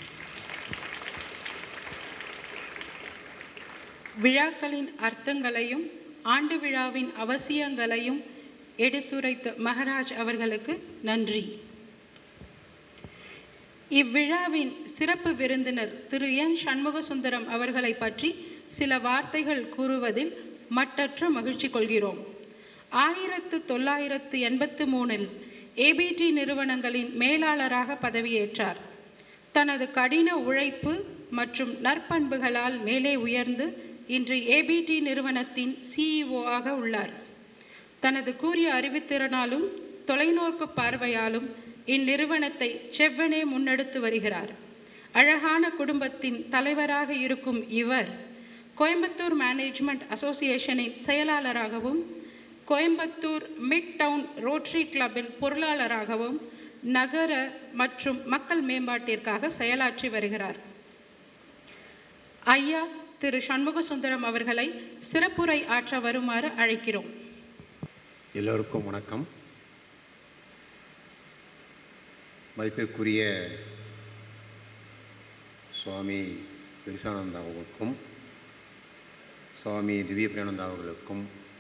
Speaker 2: விழாக்களின் அர்த்தங்களையும் ஆண்டு விழாவின் அவசியங்களையும் எடுத்துரைத்த மகராஜ் அவர்களுக்கு நன்றி இவ்விழாவின் சிறப்பு விருந்தினர் திரு என் சண்முகசுந்தரம் அவர்களை பற்றி சில வார்த்தைகள் கூறுவதில் மட்டற்ற மகிழ்ச்சி கொள்கிறோம் ஆயிரத்து தொள்ளாயிரத்து எண்பத்து மூணில் ஏபிடி நிறுவனங்களின் மேலாளராக பதவியேற்றார் தனது கடின உழைப்பு மற்றும் நற்பண்புகளால் மேலே உயர்ந்து இன்று ஏபிடி நிறுவனத்தின் சிஇஓ ஆக உள்ளார் தனது கூறிய அறிவுத்திறனாலும் தொலைநோக்கு பார்வையாலும் இந்நிறுவனத்தை செவ்வனே முன்னெடுத்து வருகிறார் அழகான குடும்பத்தின் தலைவராக இருக்கும் இவர் கோயம்புத்தூர் மேனேஜ்மெண்ட் அசோசியேஷனின் செயலாளராகவும் கோயம்புத்தூர் மிட் டவுன் ரோட்டரி கிளப்பின் பொருளாளராகவும் நகர மற்றும் மக்கள் மேம்பாட்டிற்காக செயலாற்றி வருகிறார் ஐயா திரு சண்முகசுந்தரம் அவர்களை சிறப்புரை ஆற்ற வருமாறு அழைக்கிறோம்
Speaker 6: எல்லோருக்கும் வணக்கம் மதிப்பிற்குரிய சுவாமி பெருசானந்தா அவர்களுக்கும் சுவாமி திவ்ய பிரியானந்தா அவர்களுக்கும்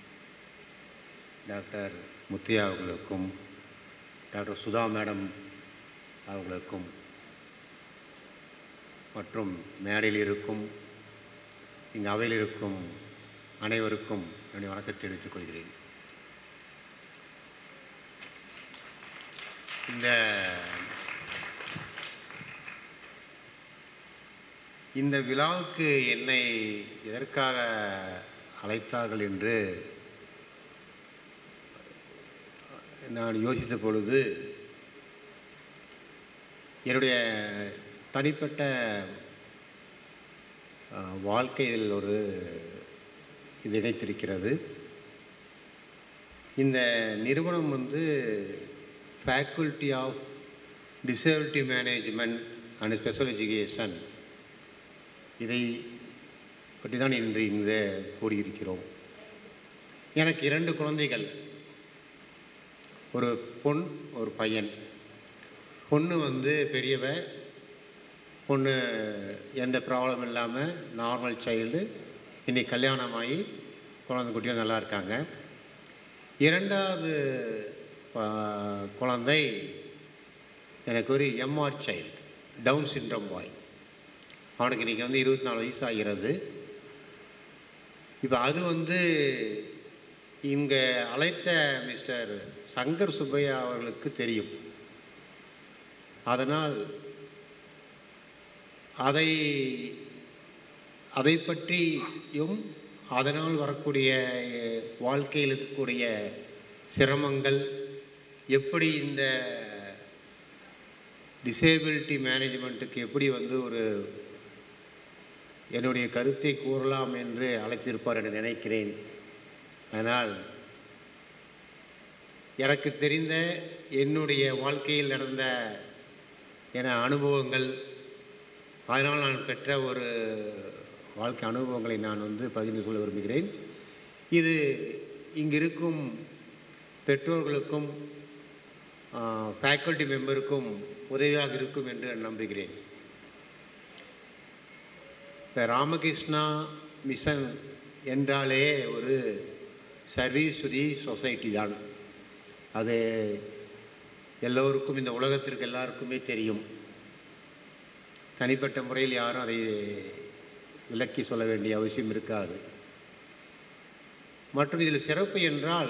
Speaker 6: டாக்டர் முத்தையா அவர்களுக்கும் டாக்டர் சுதா மேடம் அவர்களுக்கும் மற்றும் மேடையில் இருக்கும் இங்கு அவையில் இருக்கும் அனைவருக்கும் என்னுடைய வணக்கத்தை தெரிவித்துக் கொள்கிறேன் இந்த இந்த விழாவுக்கு என்னை எதற்காக அழைத்தார்கள் என்று நான் யோசித்த பொழுது என்னுடைய தனிப்பட்ட அஹ், வாழ்க்கையில் ஒரு இது இணைத்திருக்கிறது இந்த நிறுவனம் வந்து faculty of disability management and special education இதை பற்றி தான் இன்று இங்கே கூடியிருக்கிறோம் எனக்கு இரண்டு குழந்தைகள் ஒரு பொன் ஒரு பையன் பொண்ணு வந்து பெரியவ பொண்ணு எந்த ப்ராப்ளம் இல்லாமல் நார்மல் சைல்டு இன்னைக்கு கல்யாணமாகி குழந்தை குட்டியும் நல்லா இருக்காங்க இரண்டாவது ஆ, குழந்தை எனக்கு ஒரு MR child down syndrome boy அவனுக்கு இன்றைக்கி வந்து இருபத்தி நாலு வயசு ஆகிறது இப்போ அது வந்து இங்கே அழைத்த மிஸ்டர் சங்கர் சுப்பையா அவர்களுக்கு தெரியும் அதனால் அதை அதை பற்றியும் அதனால் வரக்கூடிய அஹ், வாழ்க்கையில் இருக்கக்கூடிய சிரமங்கள் எப்படி இந்த டிசேபிலிட்டி மேனேஜ்மெண்ட்டுக்கு எப்படி வந்து ஒரு என்னுடைய கருத்தை கூறலாம் என்று அழைத்திருப்பார் என்று நினைக்கிறேன் ஆனால் எனக்கு தெரிந்த என்னுடைய வாழ்க்கையில் நடந்த என அனுபவங்கள் அதனால் நான் பெற்ற ஒரு வாழ்க்கை அனுபவங்களை நான் வந்து பகிர்ந்து சொல்ல விரும்புகிறேன் இது இங்கிருக்கும் பெற்றோர்களுக்கும் ஃபேக்கல்டி மெம்பருக்கும் உதவியாக இருக்கும் என்று நான் நம்புகிறேன் இப்போ ராமகிருஷ்ணா மிஷன் என்றாலே ஒரு சர்வீஸ் டு தி சொசைட்டி தான் அது எல்லோருக்கும் இந்த உலகத்திற்கு எல்லாருக்குமே தெரியும் தனிப்பட்ட முறையில் யாரும் அதை விளக்கி சொல்ல வேண்டிய அவசியம் இருக்காது மற்றும் இதில் சிறப்பு என்றால்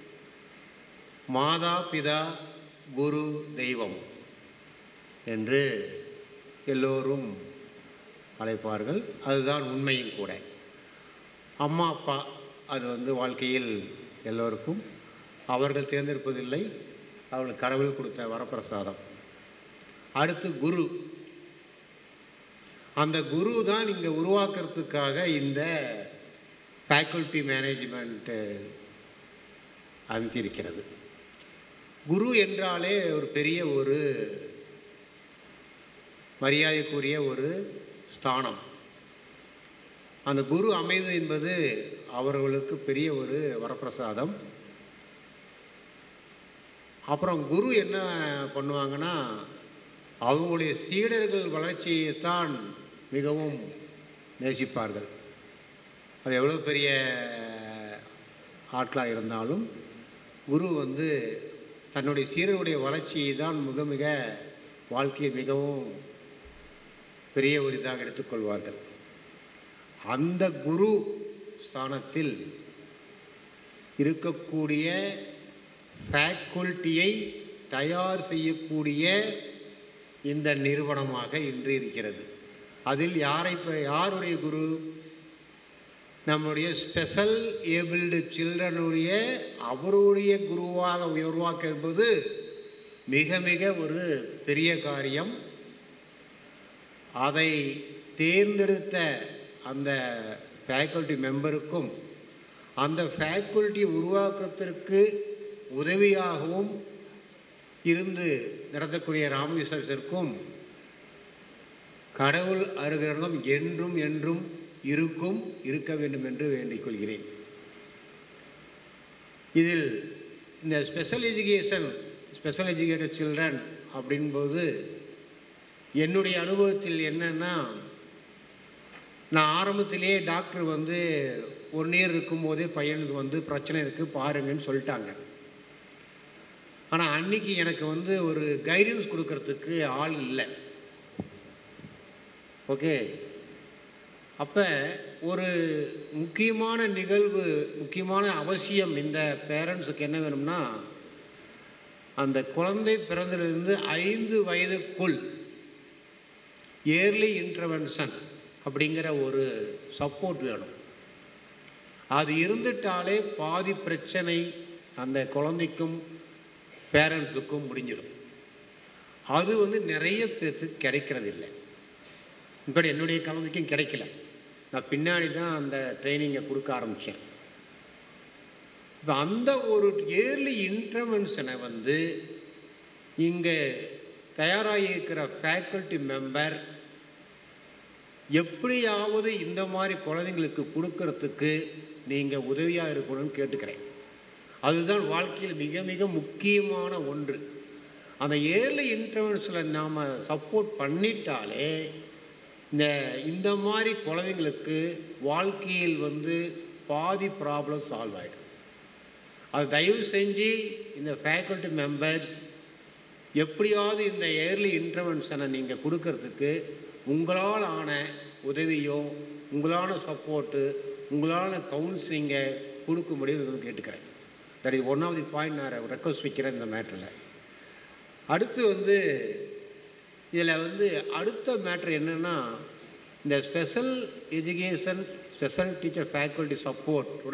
Speaker 6: மாதா பிதா குரு தெய்வம் என்று எல்லோரும் அழைப்பார்கள் அதுதான் உண்மையும் கூட அம்மா அப்பா அது வந்து வாழ்க்கையில் எல்லோருக்கும் அவர்கள் தேர்ந்தெடுப்பதில்லை அவர்களுக்கு கடவுள் கொடுத்த வரப்பிரசாதம் அடுத்து குரு அந்த குரு தான் இங்கே உருவாக்குறதுக்காக இந்த ஃபேக்கல்டி மேனேஜ்மெண்ட்டு அமைத்திருக்கிறது குரு என்றாலே ஒரு பெரிய ஒரு மரியாதைக்குரிய ஒரு ஸ்தானம் அந்த குரு அமைது என்பது அவர்களுக்கு பெரிய ஒரு வரப்பிரசாதம் அப்புறம் குரு என்ன பண்ணுவாங்கன்னா அவங்களுடைய சீடர்கள் வளர்ச்சியைத்தான் மிகவும் நேசிப்பார்கள் அது எவ்வளோ பெரிய ஆட்களாக இருந்தாலும் குரு வந்து தன்னுடைய சீடருடைய வளர்ச்சியை தான் மிக மிக வாழ்க்கையை மிகவும் பெரிய ஒரு இதாக எடுத்துக்கொள்வார்கள் அந்த குரு ஸ்தானத்தில் இருக்கக்கூடிய ஃபேக்கல்ட்டியை தயார் செய்யக்கூடிய இந்த நிறுவனமாக இன்று இருக்கிறது அதில் யாரை ப- யாருடைய குரு நம்முடைய ஸ்பெஷல் ஏபிள்டு சில்ட்ரனுடைய அவருடைய குருவாக உருவாக்க என்பது மிக மிக ஒரு பெரிய காரியம் அதை தேர்ந்தெடுத்த அந்த ஃபேக்கல்டி மெம்பருக்கும் அந்த ஃபேக்கல்ட்டி உருவாக்கத்திற்கு உதவியாகவும் இருந்து நடத்தக்கூடிய ராமகிருஷ்ணருக்கும் கடவுள் அருகிரகம் என்றும் என்றும் இருக்கும் இருக்க வேண்டும் என்று வேண்டிக் கொள்கிறேன் இதில் இந்த special education special educated children அப்படின்போது என்னுடைய அனுபவத்தில் என்னன்னா நான் ஆரம்பத்திலேயே டாக்டர் வந்து ஒன் இயர் இருக்கும்போதே பையனுக்கு வந்து பிரச்சனை இருக்குது பாருங்கன்னு சொல்லிட்டாங்க ஆனால் அன்னைக்கு எனக்கு வந்து ஒரு கைடன்ஸ் கொடுக்கறதுக்கு ஆள் இல்லை ஓகே அப்போ ஒரு முக்கியமான நிகழ்வு முக்கியமான அவசியம் இந்த பேரண்ட்ஸுக்கு என்ன வேணும்னா அந்த குழந்தை பிறந்திலிருந்து ஐந்து வயதுக்குள் இயர்லி இன்டர்வென்ஷன் அப்படிங்கிற ஒரு சப்போர்ட் வேணும் அது இருந்துட்டாலே பாதி பிரச்சனை அந்த குழந்தைக்கும் பேரண்ட்ஸுக்கும் முடிஞ்சிடும் அது வந்து நிறைய பேர்த்துக்கு கிடைக்கிறது இல்லை இப்படி என்னுடைய குழந்தைக்கும் கிடைக்கல நான் பின்னாடி தான் அந்த ட்ரைனிங்கை கொடுக்க ஆரம்பித்தேன் இப்போ அந்த ஒரு இயர்லி இன்டர்வென்ஷனை வந்து இங்கே தயாராகி இருக்கிற ஃபேக்கல்ட்டி மெம்பர் எப்படியாவது இந்த மாதிரி குழந்தைங்களுக்கு கொடுக்கறதுக்கு நீங்கள் உதவியாக இருக்கணும்னு கேட்டுக்கிறேன் அதுதான் வாழ்க்கையில் மிக மிக முக்கியமான ஒன்று அந்த ஏர்லி இன்டர்வென்ஸில் நாம் சப்போர்ட் பண்ணிட்டாலே இந்த இந்த மாதிரி குழந்தைங்களுக்கு வாழ்க்கையில் வந்து பாதி ப்ராப்ளம் சால்வ் ஆகிடும் அது தயவு செஞ்சு இந்த ஃபேக்கல்ட்டி மெம்பர்ஸ் எப்படியாவது இந்த ஏர்லி இன்டர்வென்ஷனை நீங்கள் கொடுக்கறதுக்கு உங்களால் ஆன உதவியோ உங்களான சப்போர்ட்டு உங்களான கவுன்சிலிங்கை கொடுக்க முடியும் கேட்டுக்கிறேன் that is one of the point நான் ரெக்வஸ்ட் வைக்கிறேன் இந்த மேட்டரில் அடுத்து வந்து இதில் வந்து அடுத்த மேட்ரு என்னென்னா இந்த special education special teacher faculty சப்போர்ட்டோட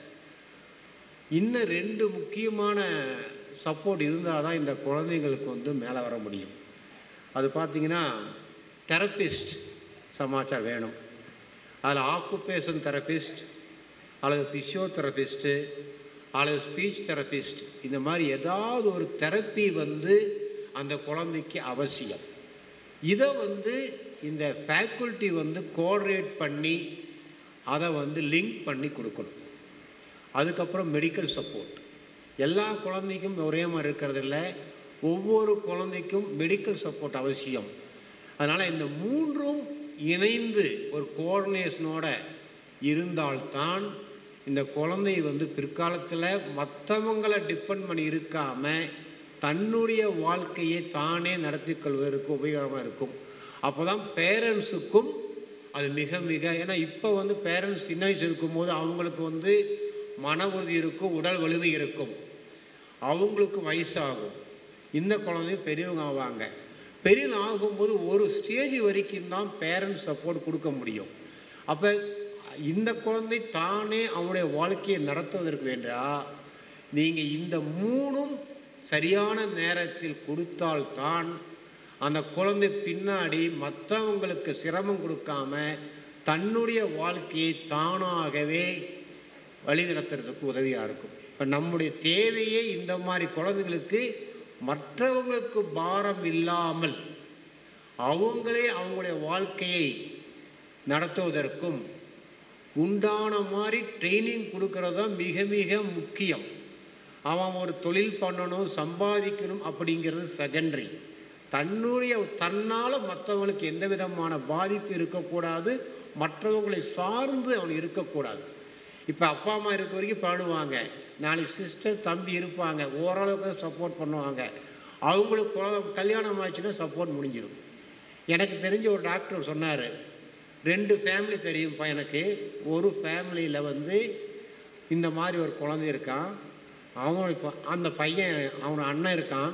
Speaker 6: இன்னும் ரெண்டு முக்கியமான சப்போர்ட் இருந்தால் தான் இந்த குழந்தைங்களுக்கு வந்து மேலே வர முடியும் அது பார்த்தீங்கன்னா தெரப்பிஸ்ட் சமாச்சாரம் வேணும் அதில் ஆக்குபேஷன் தெரபிஸ்ட் அல்லது ஃபிசியோதெரபிஸ்ட்டு அல்லது ஸ்பீச் தெரபிஸ்ட் இந்த மாதிரி ஏதாவது ஒரு தெரப்பி வந்து அந்த குழந்தைக்கு அவசியம் இதை வந்து இந்த ஃபேக்கல்ட்டி வந்து கோஆர்டினேட் பண்ணி அதை வந்து லிங்க் பண்ணி கொடுக்கணும் அதுக்கப்புறம் மெடிக்கல் சப்போர்ட் எல்லா குழந்தைக்கும் ஒரே மாதிரி இருக்கிறதில்ல ஒவ்வொரு குழந்தைக்கும் மெடிக்கல் சப்போர்ட் அவசியம் அதனால் இந்த மூன்றும் இணைந்து ஒரு கோஆர்டினேஷனோட இருந்தால்தான் இந்த குழந்தை வந்து பிற்காலத்தில் மற்றவங்களை டிபெண்ட் பண்ணி இருக்காமல் தன்னுடைய வாழ்க்கையை தானே நடத்தி கொள்வதற்கு உபயோகமாக இருக்கும் அப்போ தான் பேரண்ட்ஸுக்கும் அது மிக மிக ஏன்னா இப்போ வந்து பேரண்ட்ஸ் சின்ன வயசு இருக்கும்போது அவங்களுக்கு வந்து மன உறுதி இருக்கும் உடல் வலிமை இருக்கும் அவங்களுக்கு வயசாகும் இந்த குழந்தை பெரியவங்க ஆவாங்க பெரியவங்க ஆகும்போது ஒரு ஸ்டேஜ் வரைக்கும் தான் பேரண்ட்ஸ் சப்போர்ட் கொடுக்க முடியும் அப்போ இந்த குழந்தை தானே அவனுடைய வாழ்க்கையை நடத்துவதற்கு வேண்டா நீங்கள் இந்த மூணும் சரியான நேரத்தில் கொடுத்தால்தான் அந்த குழந்தை பின்னாடி மற்றவங்களுக்கு சிரமம் கொடுக்காம தன்னுடைய வாழ்க்கையை தானாகவே வழிநடத்துறதுக்கு உதவியாக இருக்கும் இப்போ நம்முடைய தேவையே இந்த மாதிரி குழந்தைகளுக்கு மற்றவங்களுக்கு பாரம் இல்லாமல் அவங்களே அவங்களுடைய வாழ்க்கையை நடத்துவதற்கும் உண்டான மாதிரி ட்ரைனிங் கொடுக்கறது தான் மிக மிக முக்கியம் அவன் ஒரு தொழில் பண்ணணும் சம்பாதிக்கணும் அப்படிங்கிறது செகண்டரி தன்னுடைய தன்னால் மற்றவங்களுக்கு எந்த விதமான பாதிப்பு இருக்கக்கூடாது மற்றவங்களை சார்ந்து அவன் இருக்கக்கூடாது இப்போ அப்பா அம்மா இருக்க வரைக்கும் பாடுவாங்க நாளைக்கு சிஸ்டர் தம்பி இருப்பாங்க ஓரளவுக்கு சப்போர்ட் பண்ணுவாங்க அவங்களுக்கு குழந்தை கல்யாணம் ஆச்சுன்னா சப்போர்ட் முடிஞ்சிடும் எனக்கு தெரிஞ்ச ஒரு டாக்டர் சொன்னார் ரெண்டு ஃபேமிலி தெரியும்ப்பா எனக்கு ஒரு ஃபேமிலியில் வந்து இந்த மாதிரி ஒரு குழந்தை இருக்கான் அவன் இப்போ அந்த பையன் அவன் அண்ணன் இருக்கான்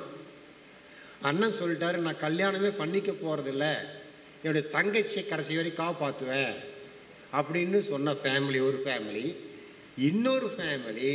Speaker 6: அண்ணன் சொல்லிட்டாரு நான் கல்யாணமே பண்ணிக்க போகிறதில்ல என்னுடைய தங்கச்சியை கடைசி வரைக்கும் காப்பாற்றுவேன் அப்படின்னு சொன்ன ஃபேமிலி ஒரு ஃபேமிலி இன்னொரு ஃபேமிலி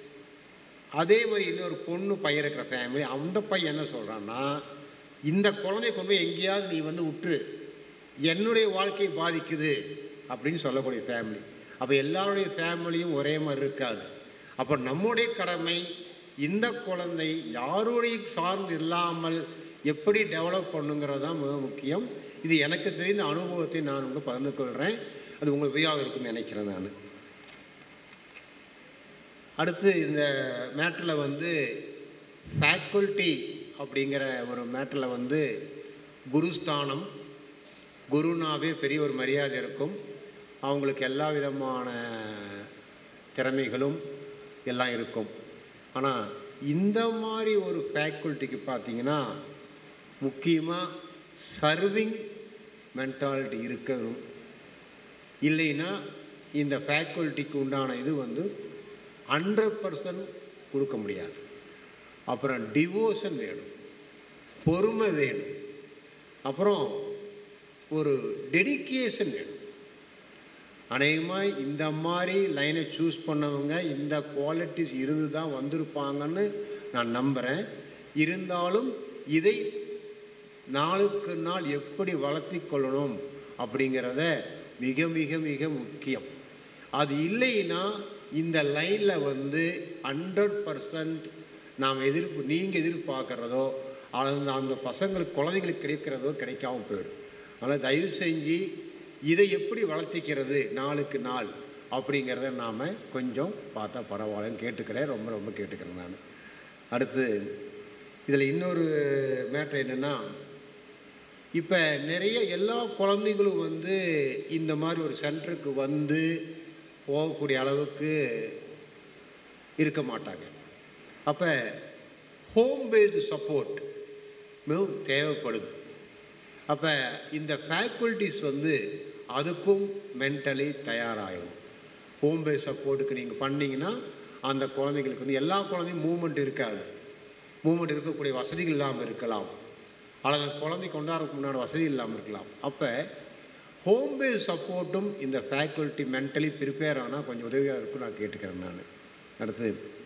Speaker 6: அதே மாதிரி இன்னொரு பொண்ணு பையன் இருக்கிற ஃபேமிலி அந்த பையன் என்ன சொல்கிறான்னா இந்த குழந்தைய கொண்டு போய் எங்கேயாவது நீ வந்து விட்டுரு என்னுடைய வாழ்க்கையை பாதிக்குது அப்படின்னு சொல்லக்கூடிய ஃபேமிலி அப்போ எல்லாருடைய ஃபேமிலியும் ஒரே மாதிரி இருக்காது அப்போ நம்முடைய கடமை இந்த குழந்தை யாருடைய சார்ந்து இல்லாமல் எப்படி டெவலப் பண்ணுங்கிறது தான் மிக முக்கியம் இது எனக்கு தெரிந்த அனுபவத்தை நான் உங்க பகிர்ந்து கொள்கிறேன் அது உங்களுக்கு உபயோகம் இருக்குன்னு நினைக்கிறேன் நான் அடுத்து இந்த மேட்டரில் வந்து ஃபேக்கல்ட்டி அப்படிங்கிற ஒரு மேட்டரில் வந்து குருஸ்தானம் குருனாவே பெரிய ஒரு மரியாதை இருக்கும் அவங்களுக்கு எல்லா விதமான திறமைகளும் எல்லாம் இருக்கும் ஆனால் இந்த மாதிரி ஒரு ஃபேக்கல்ட்டிக்கு பார்த்தீங்கன்னா முக்கியமாக சர்விங் மென்டாலிட்டி இருக்கணும் இல்லைன்னா இந்த ஃபேக்கல்ட்டிக்கு உண்டான இது வந்து ஹண்ட்ரட் பர்சன்ட் கொடுக்க முடியாது அப்புறம் டிவோஷன் வேணும் பொறுமை வேணும் அப்புறம் ஒரு டெடிக்கேஷன் வேணும் அநேகமாக இந்த மாதிரி லைனை சூஸ் பண்ணவங்க இந்த குவாலிட்டிஸ் இருந்து தான் வந்திருப்பாங்கன்னு நான் நம்புகிறேன் இருந்தாலும் இதை நாளுக்கு நாள் எப்படி வளர்த்தி கொள்ளணும் அப்படிங்கிறத மிக மிக மிக முக்கியம் அது இல்லைன்னா இந்த லைனில் வந்து ஹண்ட்ரட் பர்சன்ட் நாம் எதிர்ப்பு நீங்கள் எதிர்பார்க்குறதோ அந்த அந்த பசங்களுக்கு குழந்தைங்களுக்கு கிடைக்கிறதோ கிடைக்காம போயிடும் அதனால் தயவு செஞ்சு இதை எப்படி வளர்த்திக்கிறது நாளுக்கு நாள் அப்படிங்கிறத நாம் கொஞ்சம் பார்த்தா பரவாயில்லன்னு கேட்டுக்கிறேன் ரொம்ப ரொம்ப கேட்டுக்கிறேன் நான் அடுத்து இதில் இன்னொரு மேட்ரு என்னென்னா இப்போ நிறைய எல்லா குழந்தைங்களும் வந்து இந்த மாதிரி ஒரு சென்டருக்கு வந்து போகக்கூடிய அளவுக்கு இருக்க மாட்டாங்க அப்போ ஹோம் பேஸ்டு சப்போர்ட் மிகவும் தேவைப்படுது அப்போ இந்த ஃபேக்கல்டிஸ் வந்து அதுக்கும் மென்டலி தயாராகும் ஹோம் பேஸ் சப்போர்ட்டுக்கு நீங்கள் பண்ணீங்கன்னா அந்த குழந்தைங்களுக்கு வந்து எல்லா குழந்தையும் மூமெண்ட் இருக்காது மூமெண்ட் இருக்கக்கூடிய வசதிகள் இல்லாமல் இருக்கலாம் அல்லது அந்த குழந்தை கொண்டாடுறதுக்கு முன்னாடி வசதி இல்லாமல் இருக்கலாம் அப்போ ஹோம் பேஸ் சப்போர்ட்டும் இந்த ஃபேக்கல்ட்டி மென்டலி ப்ரிப்பேர் ஆனால் கொஞ்சம் உதவியாக இருக்கும் நான் கேட்டுக்கிறேன் நான் அடுத்து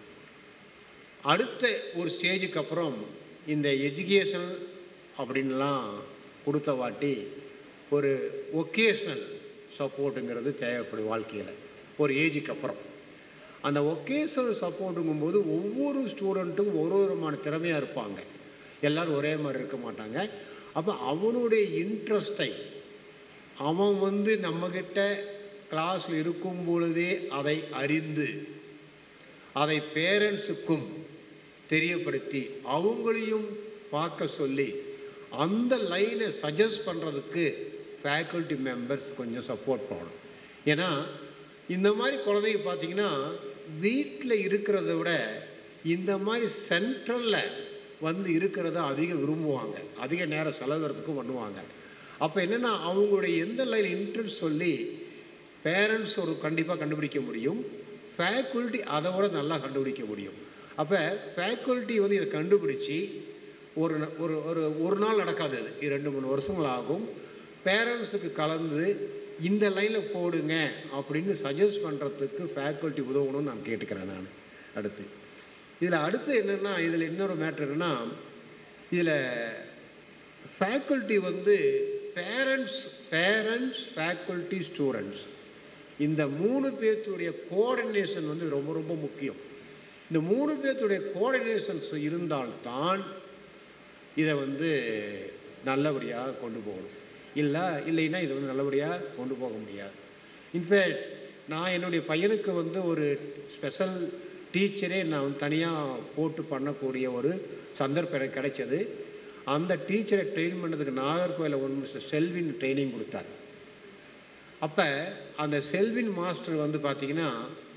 Speaker 6: அடுத்த ஒரு ஸ்டேஜுக்கு அப்புறம் இந்த எஜுகேஷன் அப்படின்லாம் கொடுத்த வாட்டி ஒரு ஒகேஷ்னல் சப்போர்ட்டுங்கிறது தேவைப்படும் வாழ்க்கையில் ஒரு ஏஜுக்கு அப்புறம் அந்த ஒகேஷனல் சப்போர்ட்டுங்கும்போது ஒவ்வொரு ஸ்டூடெண்ட்டும் ஒரு ஒரு விதமான திறமையாக இருப்பாங்க எல்லோரும் ஒரே மாதிரி இருக்க மாட்டாங்க அப்போ அவனுடைய இன்ட்ரெஸ்ட்டை அவன் வந்து நம்மக்கிட்ட கிளாஸில் இருக்கும் பொழுதே அதை அறிந்து அதை பேரண்ட்ஸுக்கும் தெரியப்படுத்தி அவங்களையும் பார்க்க சொல்லி அந்த லைனை சஜஸ்ட் பண்ணுறதுக்கு ஃபேக்கல்ட்டி மெம்பர்ஸ் கொஞ்சம் சப்போர்ட் பண்ணணும் ஏன்னா இந்த மாதிரி குழந்தைங்க பார்த்தீங்கன்னா வீட்டில் இருக்கிறத விட இந்த மாதிரி சென்ட்ரலில் வந்து இருக்கிறத அதிக விரும்புவாங்க அதிக நேரம் செலவிறதுக்கும் பண்ணுவாங்க அப்போ என்னென்னா அவங்களுடைய எந்த லைன் இன்ட்ரெஸ்ட் சொல்லி பேரண்ட்ஸ் ஒரு கண்டிப்பாக கண்டுபிடிக்க முடியும் ஃபேக்கல்ட்டி அதை விட நல்லா கண்டுபிடிக்க முடியும் அப்போ ஃபேக்கல்ட்டி வந்து இதை கண்டுபிடிச்சி ஒரு ந- ஒரு ஒரு ஒரு நாள் நடக்காது அது இது ரெண்டு மூணு வருஷங்கள் ஆகும் பேரண்ட்ஸுக்கு கலந்து இந்த லைனில் போடுங்க அப்படின்னு சஜஸ்ட் பண்ணுறதுக்கு ஃபேக்கல்ட்டி உதவணும்னு நான் கேட்டுக்கிறேன் நான் அடுத்து இதில் அடுத்து என்னென்னா இதில் இன்னொரு மேட்ரு என்னென்னா இதில் ஃபேக்கல்ட்டி வந்து பேரண்ட்ஸ் பேரண்ட்ஸ் ஃபேக்கல்ட்டி ஸ்டூடெண்ட்ஸ் இந்த மூணு பேர்த்துடைய கோஆர்டினேஷன் வந்து ரொம்ப ரொம்ப முக்கியம் இந்த மூணு பேர்த்துடைய கோஆர்டினேஷன்ஸ் இருந்தால்தான் இதை வந்து நல்லபடியாக கொண்டு போகணும் இல்லை இல்லைன்னா இதை வந்து நல்லபடியாக கொண்டு போக முடியாது இன்ஃபேக்ட் நான் என்னுடைய பையனுக்கு வந்து ஒரு ஸ்பெஷல் டீச்சரே நான் வந்து தனியாக போட்டு பண்ணக்கூடிய ஒரு சந்தர்ப்பம் எனக்கு கிடைச்சது அந்த டீச்சரை ட்ரெயின் பண்ணதுக்கு நாகர்கோயிலில் ஒன்று மிஸ்டர் செல்வின் ட்ரைனிங் கொடுத்தார் அப்போ அந்த செல்வின் மாஸ்டர் வந்து பார்த்தீங்கன்னா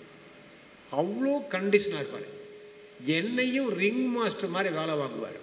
Speaker 6: அவ்வளோ கண்டிஷனாக இருப்பார் என்னையும் ரிங் மாஸ்டர் மாதிரி வேலை வாங்குவார்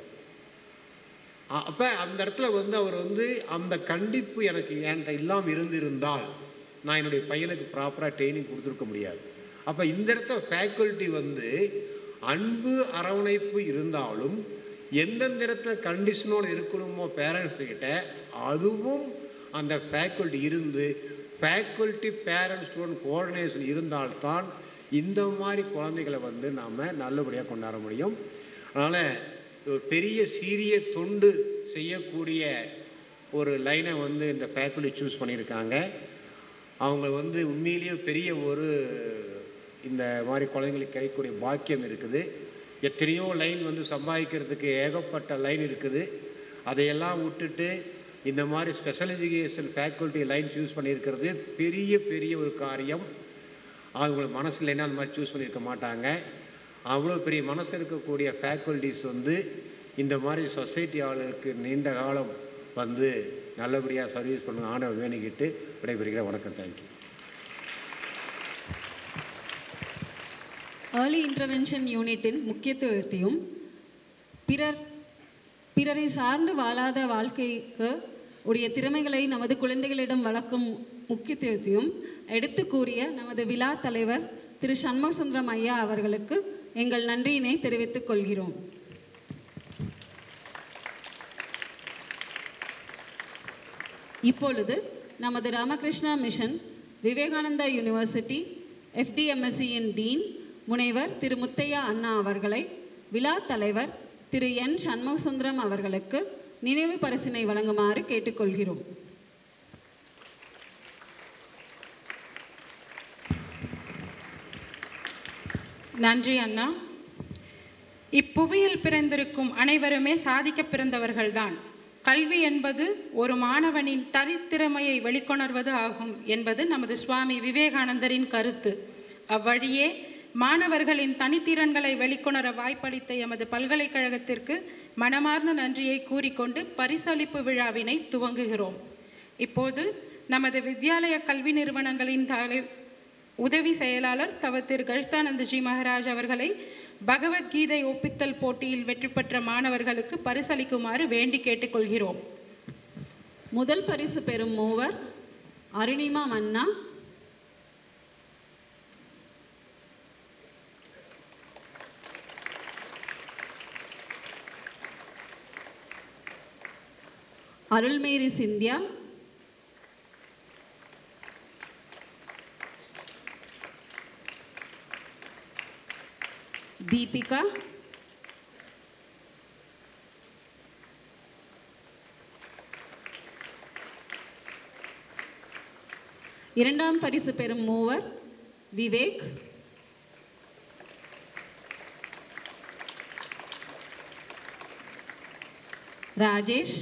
Speaker 6: அப்போ அந்த இடத்துல வந்து அவர் வந்து அந்த கண்டிப்பு எனக்கு என்கிட்ட இல்லாமல் இருந்திருந்தால் நான் என்னுடைய பையனுக்கு ப்ராப்பராக ட்ரைனிங் கொடுத்துருக்க முடியாது அப்போ இந்த இடத்துல ஃபேக்கல்ட்டி வந்து அன்பு அரவணைப்பு இருந்தாலும் எந்தெந்த இடத்துல கண்டிஷனோடு இருக்கணுமோ பேரண்ட்ஸுக்கிட்ட அதுவும் அந்த ஃபேக்கல்ட்டி இருந்து ஃபேக்கல்ட்டி பேரண்ட் ஸ்டூடெண்ட் கோஆர்டினேஷன் இருந்தால்தான் இந்த மாதிரி குழந்தைகளை வந்து நாம் நல்லபடியாக கொண்டாட முடியும் அதனால் ஒரு பெரிய சீரிய தொண்டு செய்யக்கூடிய ஒரு லைனை வந்து இந்த ஃபேக்கல்ட்டி சூஸ் பண்ணியிருக்காங்க அவங்க வந்து உண்மையிலேயே பெரிய ஒரு இந்த மாதிரி குழந்தைங்களுக்கு கிடைக்கக்கூடிய பாக்கியம் இருக்குது எத்தனையோ லைன் வந்து சம்பாதிக்கிறதுக்கு ஏகப்பட்ட லைன் இருக்குது அதையெல்லாம் விட்டுட்டு இந்த மாதிரி special education faculty line choose பண்ணியிருக்கிறது பெரிய பெரிய ஒரு காரியம் அவங்க மனசு இல்லைன்னா அந்த மாதிரி சூஸ் பண்ணியிருக்க மாட்டாங்க அவ்வளோ பெரிய மனசு இருக்கக்கூடிய ஃபேக்கல்ட்டிஸ் வந்து இந்த மாதிரி சொசைட்டி ஆளுக்கு நீண்ட காலம் வந்து நல்லபடியாக சர்வீஸ் பண்ண ஆண்டவர் வேணிக்கிட்டு விடைபெறுகிறேன் வணக்கம் தேங்க்யூ
Speaker 1: ஏர்லி இன்டர்வென்ஷன் யூனிட்டின் முக்கியத்துவத்தையும் பிறர் பிறரை சார்ந்து வாழாத வாழ்க்கைக்கு உடைய திறமைகளை நமது குழந்தைகளிடம் வளர்க்கும் முக்கியத்துவத்தையும் எடுத்து கூறிய நமது விழா தலைவர் திரு சண்முகசுந்தரம் ஐயா அவர்களுக்கு எங்கள் நன்றியினை தெரிவித்துக் கொள்கிறோம் இப்பொழுது நமது ராமகிருஷ்ணா மிஷன் விவேகானந்தா யூனிவர்சிட்டி எஃப்டிஎம்எஸ்சியின் டீன் முனைவர் திரு முத்தையா அண்ணா அவர்களை விழா தலைவர் திரு என் சண்முகசுந்தரம் அவர்களுக்கு நினைவு பரிசினை வழங்குமாறு கேட்டுக்கொள்கிறோம்
Speaker 2: நன்றி அண்ணா இப்புவியில் பிறந்திருக்கும் அனைவருமே சாதிக்க பிறந்தவர்கள்தான் கல்வி என்பது ஒரு மாணவனின் தனித்திறமையை வெளிக்கொணர்வது ஆகும் என்பது நமது சுவாமி விவேகானந்தரின் கருத்து அவ்வழியே மாணவர்களின் தனித்திறன்களை வெளிக்கொணர வாய்ப்பளித்த எமது பல்கலைக்கழகத்திற்கு மனமார்ந்த நன்றியை கூறிக்கொண்டு பரிசளிப்பு விழாவினை துவங்குகிறோம் இப்போது நமது வித்யாலய கல்வி நிறுவனங்களின் தலை உதவி செயலாளர் தவ திரு கருத்தானந்தஜி மகராஜ் அவர்களை பகவத்கீதை ஒப்பித்தல் போட்டியில் வெற்றி பெற்ற மாணவர்களுக்கு பரிசளிக்குமாறு வேண்டி கேட்டுக்கொள்கிறோம்
Speaker 1: முதல் பரிசு பெறும் மூவர் அருணிமா மன்னா அருள்மேரி சிந்தியா தீபிகா இரண்டாம் பரிசு பெறும் மூவர் விவேக் ராஜேஷ்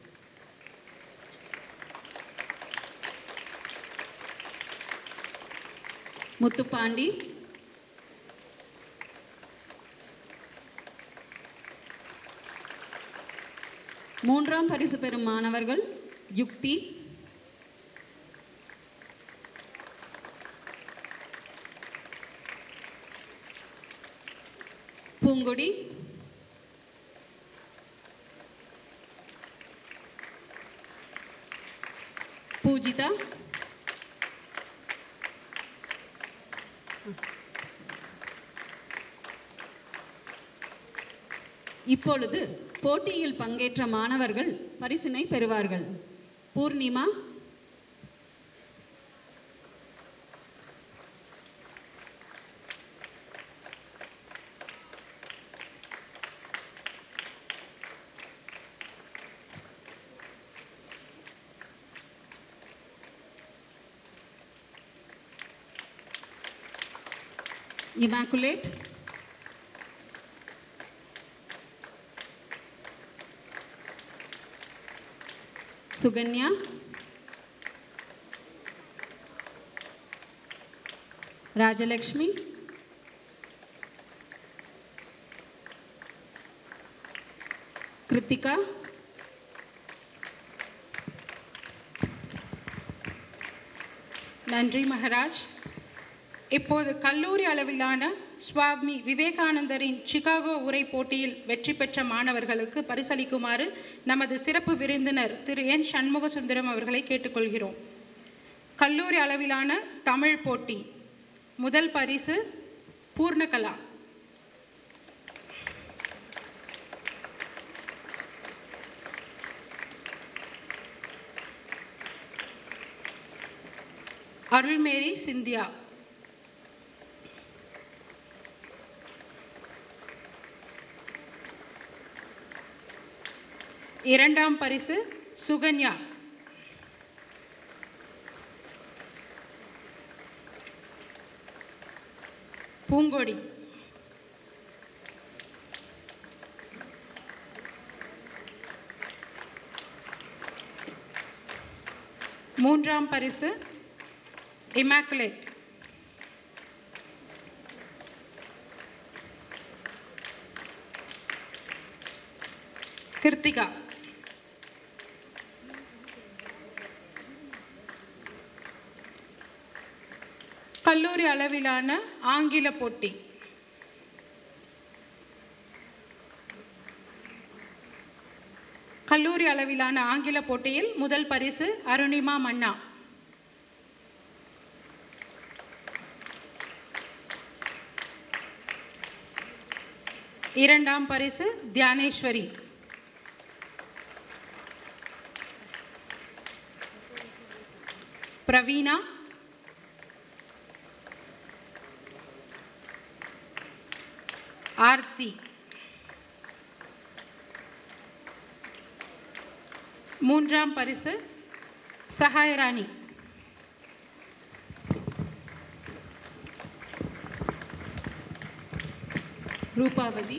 Speaker 1: முத்துப்பாண்டி மூன்றாம் பரிசு பெறும் மாணவர்கள் யுக்தி பூங்கொடி பூஜிதா இப்பொழுது போட்டியில் பங்கேற்ற மாணவர்கள் பரிசினை பெறுவார்கள் பூர்ணிமா இமாக்குலேட் சுகன்யா ராஜலக்ஷ்மி கிருத்திகா
Speaker 2: நன்றி மகராஜ் இப்போது கல்லூரி அளவிலான சுவாமி விவேகானந்தரின் சிகாகோ உரை போட்டியில் வெற்றி பெற்ற மாணவர்களுக்கு பரிசளிக்குமாறு நமது சிறப்பு விருந்தினர் திரு என் சண்முகசுந்தரம் அவர்களை கேட்டுக்கொள்கிறோம் கல்லூரி அளவிலான தமிழ் போட்டி முதல் பரிசு பூர்ணகலா அருள்மேரி சிந்தியா இரண்டாம் பரிசு சுகன்யா பூங்கொடி மூன்றாம் பரிசு இமாக்குலேட் கிருத்திகா கல்லூரி அளவிலான ஆங்கில போட்டி கல்லூரி அளவிலான ஆங்கில போட்டியில் முதல் பரிசு அருணிமா மன்னா இரண்டாம் பரிசு தியானேஸ்வரி பிரவீனா ஆர்த்தி மூன்றாம் பரிசு சகாயராணி
Speaker 1: ரூபாவதி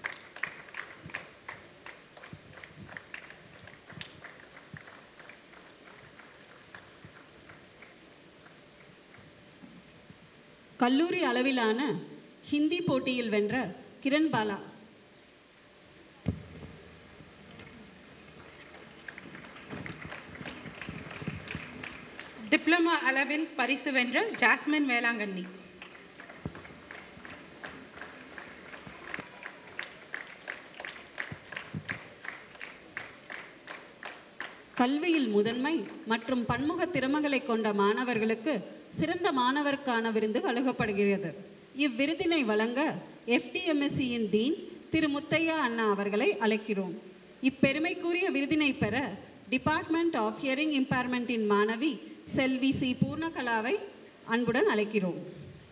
Speaker 1: கல்லூரி அளவிலான ஹிந்தி போட்டியில் வென்ற கிரண் பாலா
Speaker 2: டிப்ளமா அளவில் பரிசு வென்ற ஜாஸ்மின் வேளாங்கண்ணி
Speaker 1: கல்வியில் முதன்மை மற்றும் பன்முக திறமைகளை கொண்ட மாணவர்களுக்கு சிறந்த மாணவருக்கான விருது வழங்கப்படுகிறது இவ்விருதினை வழங்க எஃப்டிஎம்எஸ்சியின் டீன் திரு முத்தையா அண்ணா அவர்களை அழைக்கிறோம் இப்பெருமைக்குரிய விருதினை பெற டிபார்ட்மெண்ட் ஆஃப் ஹியரிங் இம்பேர்மெண்ட்டின் மாணவி செல்வி சி பூர்ணகலாவை அன்புடன் அழைக்கிறோம்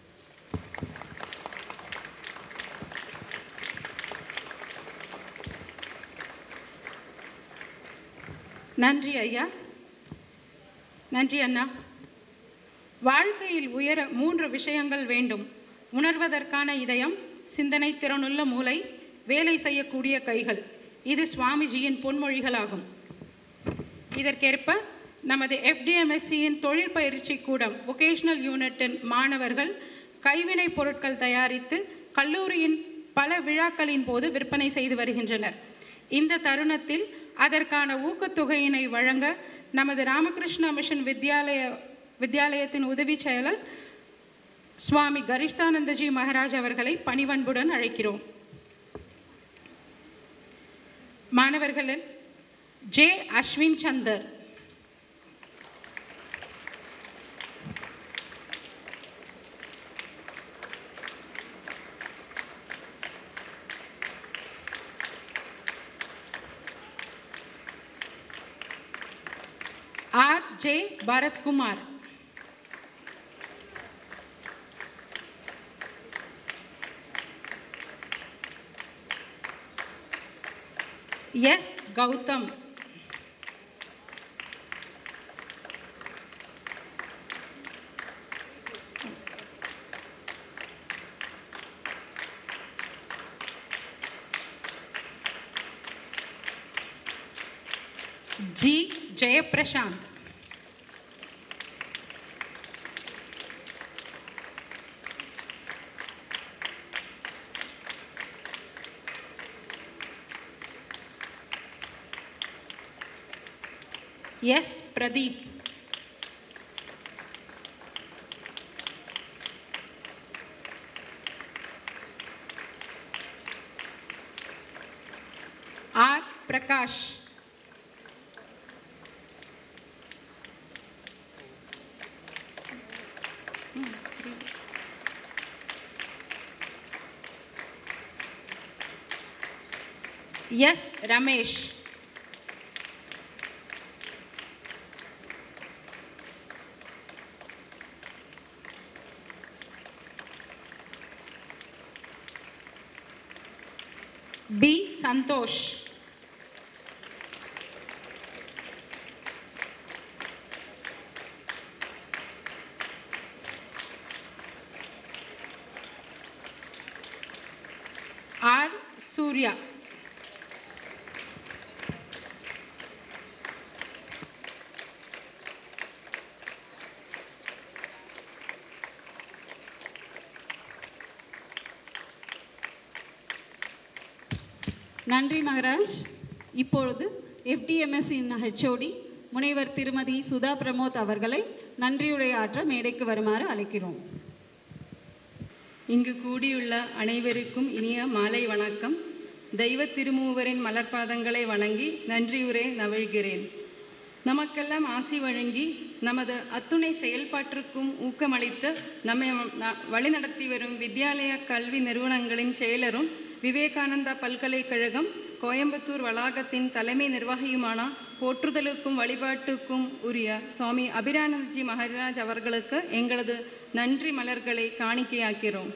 Speaker 2: நன்றி ஐயா நன்றி அண்ணா வாழ்க்கையில் உயர மூன்று விஷயங்கள் வேண்டும் உணர்வதற்கான இதயம் சிந்தனை திறனுள்ள மூளை வேலை செய்யக்கூடிய கைகள் இது சுவாமிஜியின் பொன்மொழிகளாகும் இதற்கேற்ப நமது எஃப்டிஎம்எஸ்சியின் தொழில் பயிற்சி கூடம் வொகேஷனல் யூனிட்டின் மாணவர்கள் கைவினைப் பொருட்கள் தயாரித்து கல்லூரியின் பல விழாக்களின் போது விற்பனை செய்து வருகின்றனர் இந்த தருணத்தில் அதற்கான ஊக்கத்தொகையினை வழங்க நமது ராமகிருஷ்ண மிஷன் வித்யாலய வித்யாலயத்தின் உதவி செயலர் சுவாமி கரிஷ்தானந்தஜி மகாராஜ் அவர்களை பணிவன்புடன் அழைக்கிறோம் மாணவர்களில் J Ashwin Chander R J Bharathkumar S Gautham G Jayaprasanth S Pradeep R Prakash S Ramesh P Santhosh R Surya
Speaker 1: நன்றி மகராஜ் இப்பொழுது எஃப்டிஎம்எஸ்ஸின் ஹெச்ஓடி முனைவர் திருமதி சுதா பிரமோத் அவர்களை நன்றியுரையாற்ற மேடைக்கு வருமாறு அழைக்கிறோம்
Speaker 7: இங்கு கூடியுள்ள அனைவருக்கும் இனிய மாலை வணக்கம் தெய்வ திருமூவரின் மலர்பாதங்களை வணங்கி நன்றியுரை நவிழ்கிறேன் நமக்கெல்லாம் ஆசி வழங்கி நமது அத்துணை செயல்பாட்டிற்கும் ஊக்கமளித்து நம்மை ந- வழிநடத்தி வரும் வித்யாலய கல்வி நிறுவனங்களின் செயலரும் விவேகானந்தா பல்கலைக்கழகம் கோயம்புத்தூர் வளாகத்தின் தலைமை நிர்வாகியுமான போற்றுதலுக்கும் வழிபாட்டுக்கும் உரிய சுவாமி அபிரானந்த்ஜி மகாராஜ் அவர்களுக்கு எங்களது நன்றி மலர்களை காணிக்கையாக்கிறோம்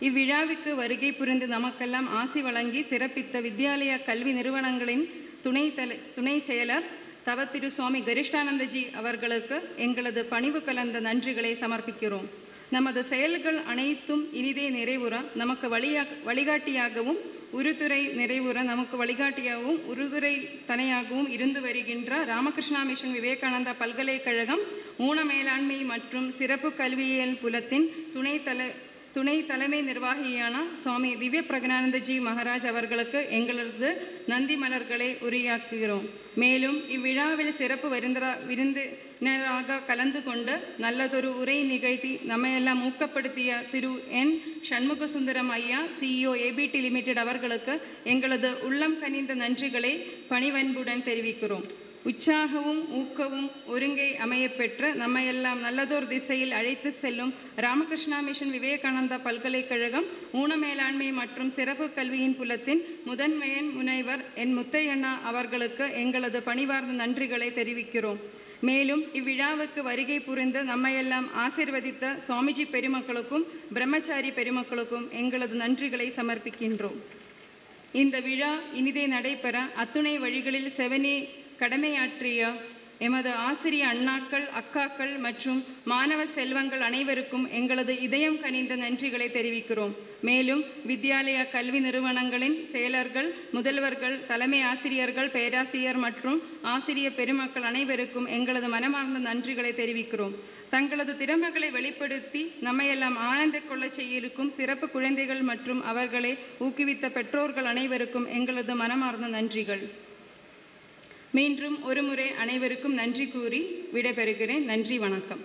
Speaker 7: இவ்விழாவுக்கு வருகை புரிந்து நமக்கெல்லாம் ஆசி வழங்கி சிறப்பித்த வித்யாலயா கல்வி நிறுவனங்களின் துணை தலை துணை செயலர் தவ திரு சுவாமி கரிஷ்டானந்தஜி அவர்களுக்கு எங்களது பணிவு கலந்த நன்றிகளை சமர்ப்பிக்கிறோம் நமது செயல்கள் அனைத்தும் இனிதே நிறைவுற நமக்கு வழியா வழிகாட்டியாகவும் உருதுரை நிறைவுற நமக்கு வழிகாட்டியாகவும் உருதுரை தனையாகவும் இருந்து வருகின்ற ராமகிருஷ்ணா மிஷன் விவேகானந்தா பல்கலைக்கழகம் ஊன மேலாண்மை மற்றும் சிறப்பு கல்வியியல் புலத்தின் துணை தல துணை தலைமை நிர்வாகியான சுவாமி திவ்ய பிரகனானந்தஜி மகாராஜ் அவர்களுக்கு எங்களது நந்தி மலர்களை உரையாக்குகிறோம் மேலும் இவ்விழாவில் சிறப்பு விருந்தரா விருந்தினராக கலந்து கொண்டு நல்லதொரு உரை நிகழ்த்தி நம்மையெல்லாம் ஊக்கப்படுத்திய திரு என் சண்முக சுந்தரம் ஐயா சிஇஓ ஏபிடி லிமிடெட் அவர்களுக்கு எங்களது உள்ளம் கனிந்த நன்றிகளை பணிவன்புடன் தெரிவிக்கிறோம் உற்சாகமும் ஊக்கமும் ஒருங்கை அமையப்பெற்ற நம்மையெல்லாம் நல்லதோர் திசையில் அழைத்து செல்லும் ராமகிருஷ்ணா மிஷன் விவேகானந்தா பல்கலைக்கழகம் ஊன மேலாண்மை மற்றும் சிறப்பு கல்வியின் புலத்தின் முதன்மையன் முனைவர் என் முத்தையண்ணா அவர்களுக்கு எங்களது பணிவார்ந்த நன்றிகளை தெரிவிக்கிறோம் மேலும் இவ்விழாவுக்கு வருகை புரிந்து நம்மையெல்லாம் ஆசிர்வதித்த சுவாமிஜி பெருமக்களுக்கும் பிரம்மச்சாரி பெருமக்களுக்கும் எங்களது நன்றிகளை சமர்ப்பிக்கின்றோம் இந்த விழா இனிதே நடைபெற அத்துணை வழிகளில் செவனே கடமையாற்றிய எமது ஆசிரிய அண்ணாக்கள் அக்காக்கள் மற்றும் மாணவ செல்வங்கள் அனைவருக்கும் எங்களது இதயம் கனிந்த நன்றிகளை தெரிவிக்கிறோம் மேலும் வித்யாலயா கல்வி நிறுவனங்களின் செயலர்கள் முதல்வர்கள் தலைமை ஆசிரியர்கள் பேராசிரியர் மற்றும் ஆசிரிய பெருமக்கள் அனைவருக்கும் எங்களது மனமார்ந்த நன்றிகளை தெரிவிக்கிறோம் தங்களது திறமைகளை வெளிப்படுத்தி நம்மையெல்லாம் ஆனந்த கொள்ளச் செய்யிருக்கும் சிறப்பு குழந்தைகள் மற்றும் அவர்களை ஊக்குவித்த பெற்றோர்கள் அனைவருக்கும் எங்களது மனமார்ந்த நன்றிகள் மீண்டும் ஒருமுறை அனைவருக்கும் நன்றி கூறி விடைபெறுகிறேன் நன்றி வணக்கம்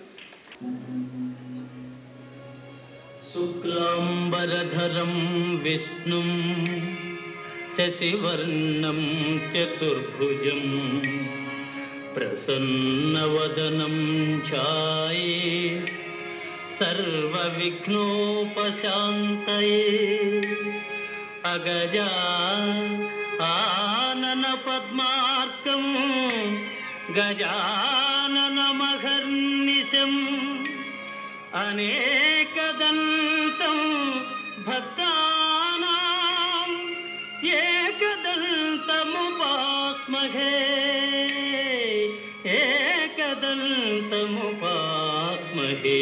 Speaker 3: शुक्लाम्बरधरं विष्णुं शशिवर्णं चतुर्भुजं प्रसन्नवदनं ध्याये सर्वविघ्नोपशान्तये अगजा आननपद्मार्कं गजाननमहर्निशम् अनेकदन्तं भक्तानाम् एकदन्तमुपास्महे एकदन्तमुपास्महे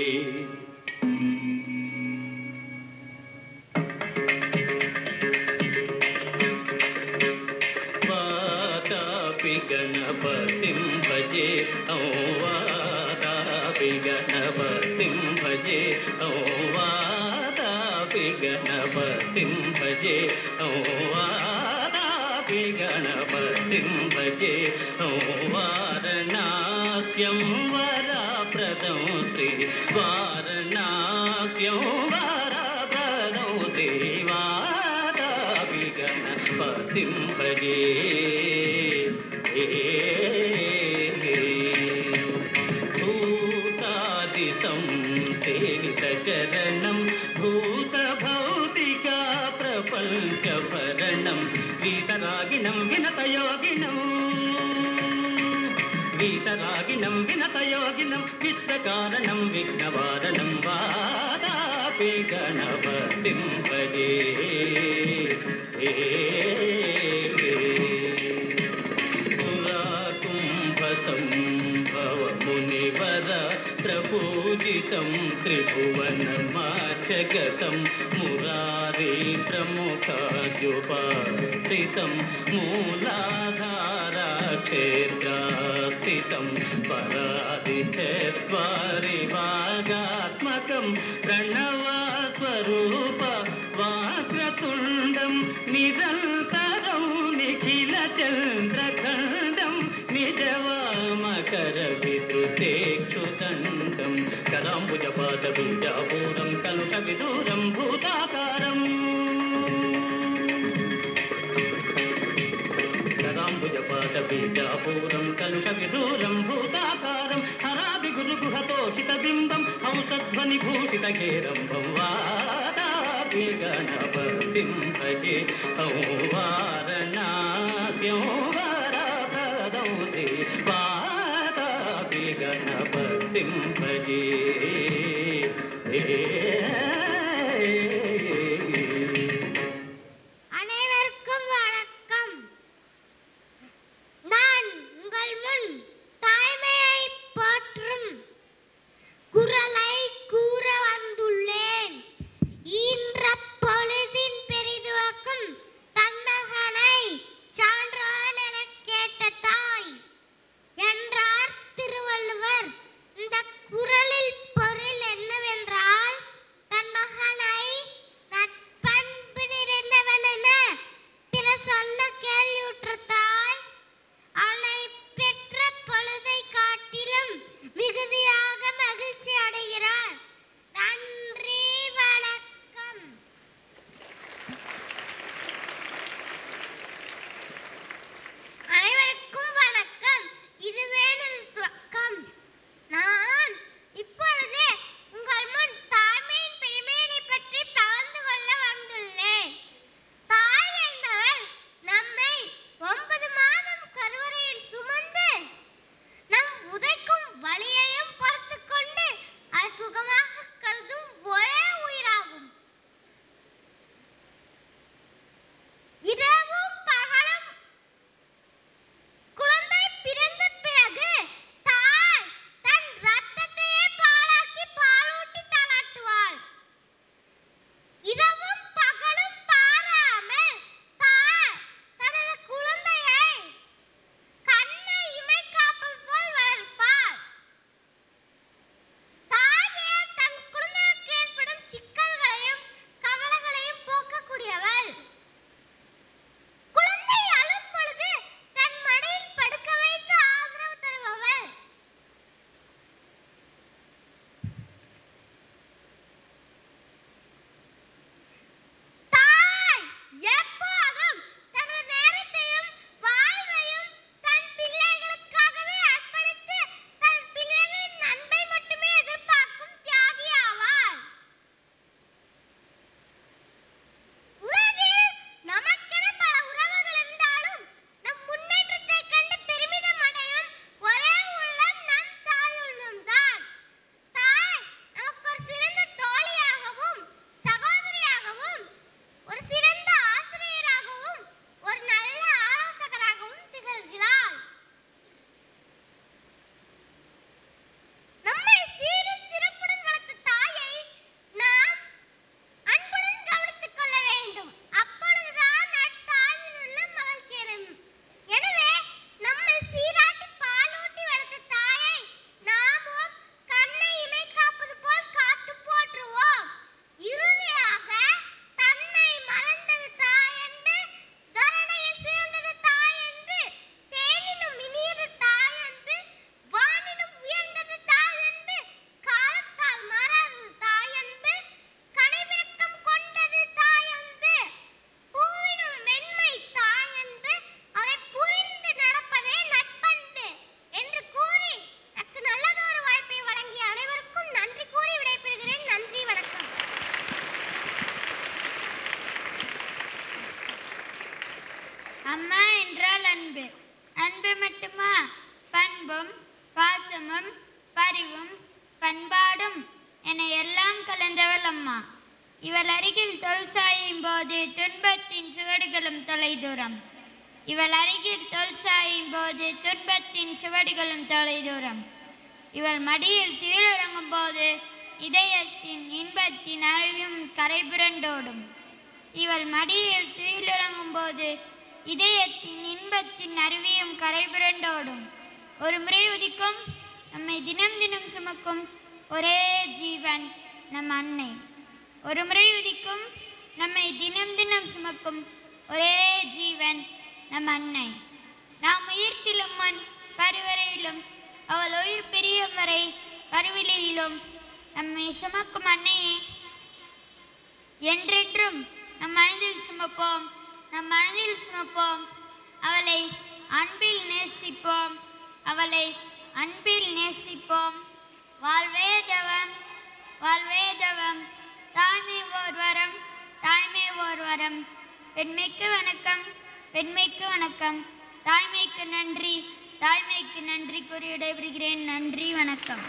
Speaker 3: वातापि गणपतिं भजे औ वातापि गणपतिं भजे औ वातापि गणपतिं भजे औ वातापि गणपतिं भजे औ वारणास्यं वराप्रदं श्री वारणास्यं वराप्रदं श्रीवादापि गणपतिं भजे भूतादितं सेवितचरणं भूतभौतिका प्रपञ्चभरणं वीतरागिणं विनतयोगिनम् वीतरागिणं विनतयोगिनं विश्वकारणं विघ्नवारणं वादापि गणपतिं भजे पुराकुम्भसम्भवमुनिवर प्रपूजितं त्रिभुवनमाचगतं मुरारी प्रमुखाद्युपास्थितं मूलाधाराक्षेत्रास्थितं परादिचत्वारि वागात्मकं प्रणवस्वरूप वाक्रतुण्डं निरन्तरं निखिलचन्द्रखण्डं निजवामकरविदुतेक्षुदण्डं कदाम्बुजपादबीजापूरं कलुषविदूरं भूताकारम् कदाम्बुजपादबीजापूरं कलुषविदूरं भूताकारं हरादिगुरुगुहतोषितबिम्बं हंसध्वनिभूषितघेरम्बं वादापि गणपतिं भजे औ वारणास्यं वरप्रदं श्री वादापि गणपतिं भजे
Speaker 8: மட்டுமா பண்பும் பாசமும் பரிவும் பண்பாடும் என எல்லாம் கலந்தவள் அம்மா இவள் அருகில் தொல் சாயும் போது துன்பத்தின் சுவடுகளும் தொலைதூரம் இவள் அருகில் தொல் சாயும் போது துன்பத்தின் சுவடுகளும் தொலைதூரம் இவள் மடியில் துயிலுறங்கும் போது இதயத்தின் இன்பத்தின் அறிவும் கரைபுரண்டோடும் இவள் மடியில் துயிலுறங்கும் போது இதயத்தின் இன்பத்தின் அருவியும் கரைபுரண்டோடும் ஒரு முறை உதிக்கும் நம்மை தினம் தினம் சுமக்கும் ஒரே ஜீவன் நம் அன்னை ஒரு முறை உதிக்கும் நம்மை தினம் தினம் சுமக்கும் ஒரே ஜீவன் நம் அன்னை நாம் உயிர்த்திலும் முன் கருவறையிலும் அவள் உயிர் பிரியும் வரை கருவிலையிலும் நம்மை சுமக்கும் அன்னையே என்றென்றும் நம் மனதில் சுமப்போம் நம் மனதில் சுமப்போம் அவளை அன்பில் நேசிப்போம் அவளை அன்பில் நேசிப்போம் வாழ்வே தவம் வாழ்வே தவம் தாய்மை ஓர் வரம் தாய்மை ஓர் வரம் பெண்மைக்கு வணக்கம் பெண்மைக்கு வணக்கம் தாய்மைக்கு நன்றி தாய்மைக்கு நன்றி கூறி விடைபெறுகிறேன் நன்றி வணக்கம்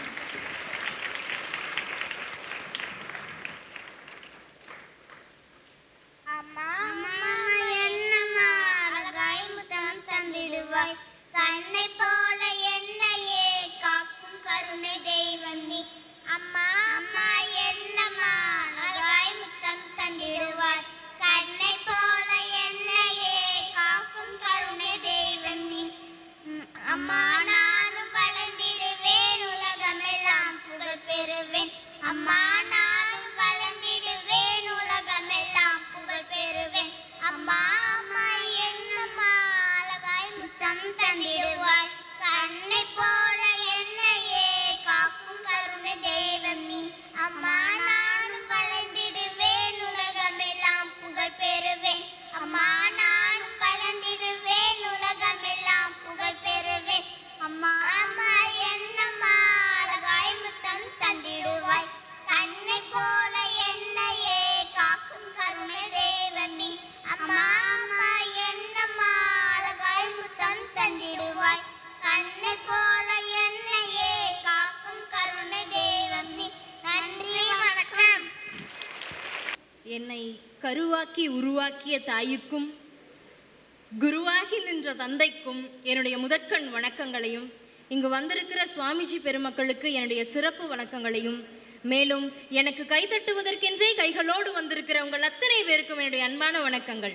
Speaker 9: அம்மா அம்மா என்னம்மா அழகாய் முத்தம் தந்திடுவாய் கண்ணை போல என்னையே காக்கும் கருணை தெய்வம் நீ அம்மா அம்மா என்னம்மா அழகாய் முத்தம் தந்திடுவாய் கண்ணை போல என்னையே காக்கும் கருணை தெய்வம் நீ ம், அம்மா நானும் வளர்ந்திடுவேன் உலகமெல்லாம் புகழ் பெறுவேன் அம்மா நானும் வளர்ந்திடுவேன் உலகமெல்லாம் புகழ் பெறுவேன் அம்மா அம்மா என்னம்மா அழகாய் முத்தம் தந்திடுவாய் கண்ணை போல என்னையே காக்கும் கருணை தெய்வம் நீ அம்மா நானும் வளர்ந்திடுவேன் உலகமெல்லாம் புகழ் பெறுவேன் அம்மா நானும் வளர்ந்திடுவேன் உலகமெல்லாம் புகழ் பெறுவேன் அம்மா அம்மா என்னம்மா அழகாய் முத்தம் தந்திடுவாய் கண்ணை போல என்னையே காக்கும் கருணை தேவன் நீ அம்மா அம்மா என்னம்மா அழகாய் முத்தம் தந்திடுவாய் கண்ணை போல என்னையே காக்கும் கருணை தேவன் நீ நன்றி வணக்கம்
Speaker 10: என்னை கருவாக்கி உருவாக்கிய தாய்க்கும் குருவாகி நின்ற தந்தைக்கும் என்னுடைய முதற்கண் வணக்கங்களையும் இங்கு வந்திருக்கிற சுவாமிஜி பெருமக்களுக்கு என்னுடைய சிறப்பு வணக்கங்களையும் மேலும் எனக்கு கைதட்டுவதற்கென்றே கைகளோடு வந்திருக்கிற உங்கள் அத்தனை பேருக்கும் என்னுடைய அன்பான வணக்கங்கள்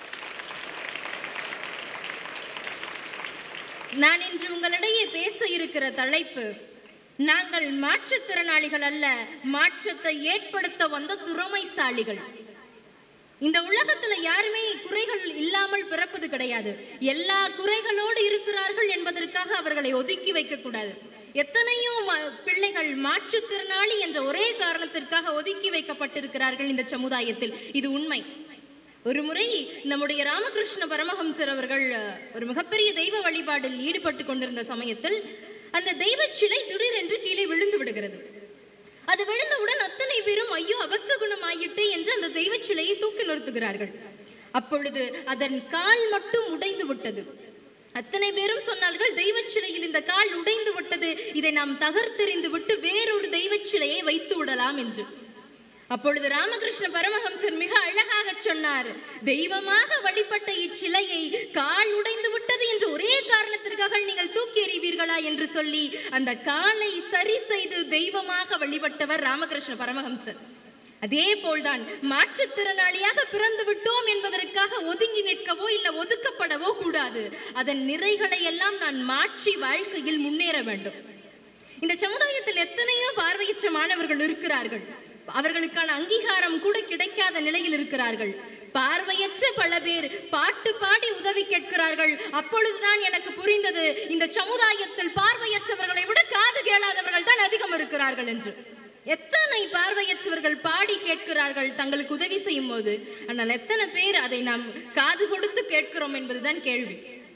Speaker 10: நான் இன்று உங்களிடையே பேச இருக்கிற தலைப்பு நாங்கள் மாற்றுத்திறனாளிகள் அல்ல மாற்றத்தை ஏற்படுத்த வந்த திறமைசாலிகள் இந்த உலகத்துல யாருமே குறைகள் இல்லாமல் பிறப்பது கிடையாது எல்லா குறைகளோடு இருக்கிறார்கள் என்பதற்காக அவர்களை ஒதுக்கி வைக்க கூடாது எத்தனையோ ம- பிள்ளைகள் மாற்றுத்திறனாளி என்ற ஒரே காரணத்திற்காக ஒதுக்கி வைக்கப்பட்டிருக்கிறார்கள் இந்த சமுதாயத்தில் இது உண்மை ஒரு முறை நம்முடைய ராமகிருஷ்ண பரமஹம்சர் அவர்கள் அஹ், ஒரு மிகப்பெரிய தெய்வ வழிபாடில் ஈடுபட்டு கொண்டிருந்த சமயத்தில் அந்த தெய்வ சிலை திடீரென்று கீழே விழுந்து விடுகிறது அது விழுந்தவுடன் அத்தனை பேரும் ஐயோ அபசகுணம் ஆயிட்டு என்று அந்த தெய்வ சிலையை தூக்கி நிறுத்துகிறார்கள் அப்பொழுது அதன் கால் மட்டும் உடைந்து விட்டது அத்தனை பேரும் சொன்னார்கள் தெய்வச் சிலையில் இந்த கால் உடைந்து விட்டது இதை நாம் தகர்த்தெறிந்து விட்டு வேறொரு தெய்வச் சிலையை வைத்து விடலாம் என்று அப்பொழுது ராமகிருஷ்ண பரமஹம்சர் மிக அழகாக சொன்னார் தெய்வமாக வழிபட்ட இச்சிலையை கால் உடைந்து விட்டது என்ற ஒரே காரணத்திற்காக நீங்கள் தூக்கி எறிவீர்களா என்று சொல்லி அந்த காலை சரி செய்து தெய்வமாக வழிபட்டவர் ராமகிருஷ்ண பரமஹம்சர் அதே போல்தான் மாற்றுத்திறனாளியாக பிறந்து விட்டோம் என்பதற்காக ஒதுங்கி நிற்கவோ இல்லை ஒதுக்கப்படவோ கூடாது அதன் நிறைகளை எல்லாம் நான் மாற்றி வாழ்க்கையில் முன்னேற வேண்டும் இந்த சமுதாயத்தில் எத்தனையோ பார்வையற்ற மாணவர்கள் இருக்கிறார்கள் அவர்களுக்கான அங்கீகாரம் கூட கிடைக்காத நிலையில் இருக்கிறார்கள் பார்வையற்ற பல பேர் பாட்டு பாடி உதவி கேட்கிறார்கள் அப்பொழுதுதான் எனக்கு புரிந்தது இந்த சமுதாயத்தில் பார்வையற்றவர்களை விட காது கேளாதவர்கள் தான் அதிகம் இருக்கிறார்கள் என்று எத்தனை பார்வையற்றவர்கள் பாடி கேட்கிறார்கள் தங்களுக்கு உதவி செய்யும் போது ஆனால் எத்தனை பேர் அதை நாம் காது கொடுத்து கேட்கிறோம் என்பதுதான் கேள்வி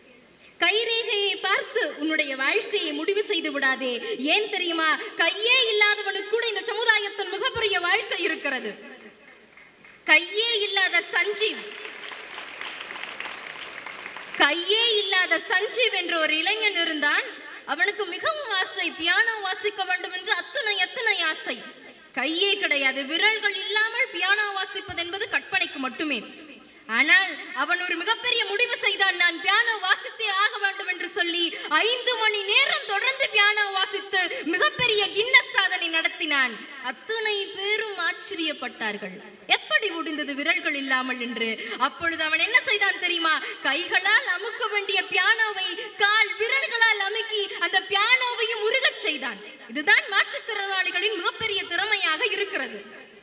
Speaker 10: கைரேகையை பார்த்து உன்னுடைய வாழ்க்கையை முடிவு செய்து விடாதே ஏன் தெரியுமா கையே இல்லாதவனுக்கு கூட இந்த சமுதாயத்தில் மிகப்பெரிய வாழ்க்கை இருக்கிறது கையே இல்லாத சஞ்சீவ் கையே இல்லாத சஞ்சீவ் என்ற ஒரு இளைஞன் இருந்தான் அவனுக்கு மிகவும் ஆசை பியானோ வாசிக்க வேண்டும் என்று அத்தனை எத்தனை ஆசை கையே கிடையாது விரல்கள் இல்லாமல் பியானோ வாசிப்பது என்பது கற்பனைக்கு மட்டுமே ஆனால் அவன் ஒரு மிகப்பெரிய முடிவு செய்தான் நான் பியானோ வாசித்தே ஆக வேண்டும் என்று சொல்லி ஐந்து மணி நேரம் தொடர்ந்து பியானோ வாசித்து மிகப்பெரிய கின்னஸ் சாதனை நடத்தினான் அத்தனை பேரும் ஆச்சரியப்பட்டார்கள் எப்படி முடிந்தது விரல்கள் இல்லாமல் என்று அப்பொழுது அவன் என்ன செய்தான் தெரியுமா கைகளால் அமுக்க வேண்டிய பியானோவை கால் விரல்களால் அமுக்கி அந்த பியானோவையும் உருகச் செய்தான் இதுதான் மாற்றுத்திறனாளிகளின் மிகப்பெரிய திறமையாக இருக்கிறது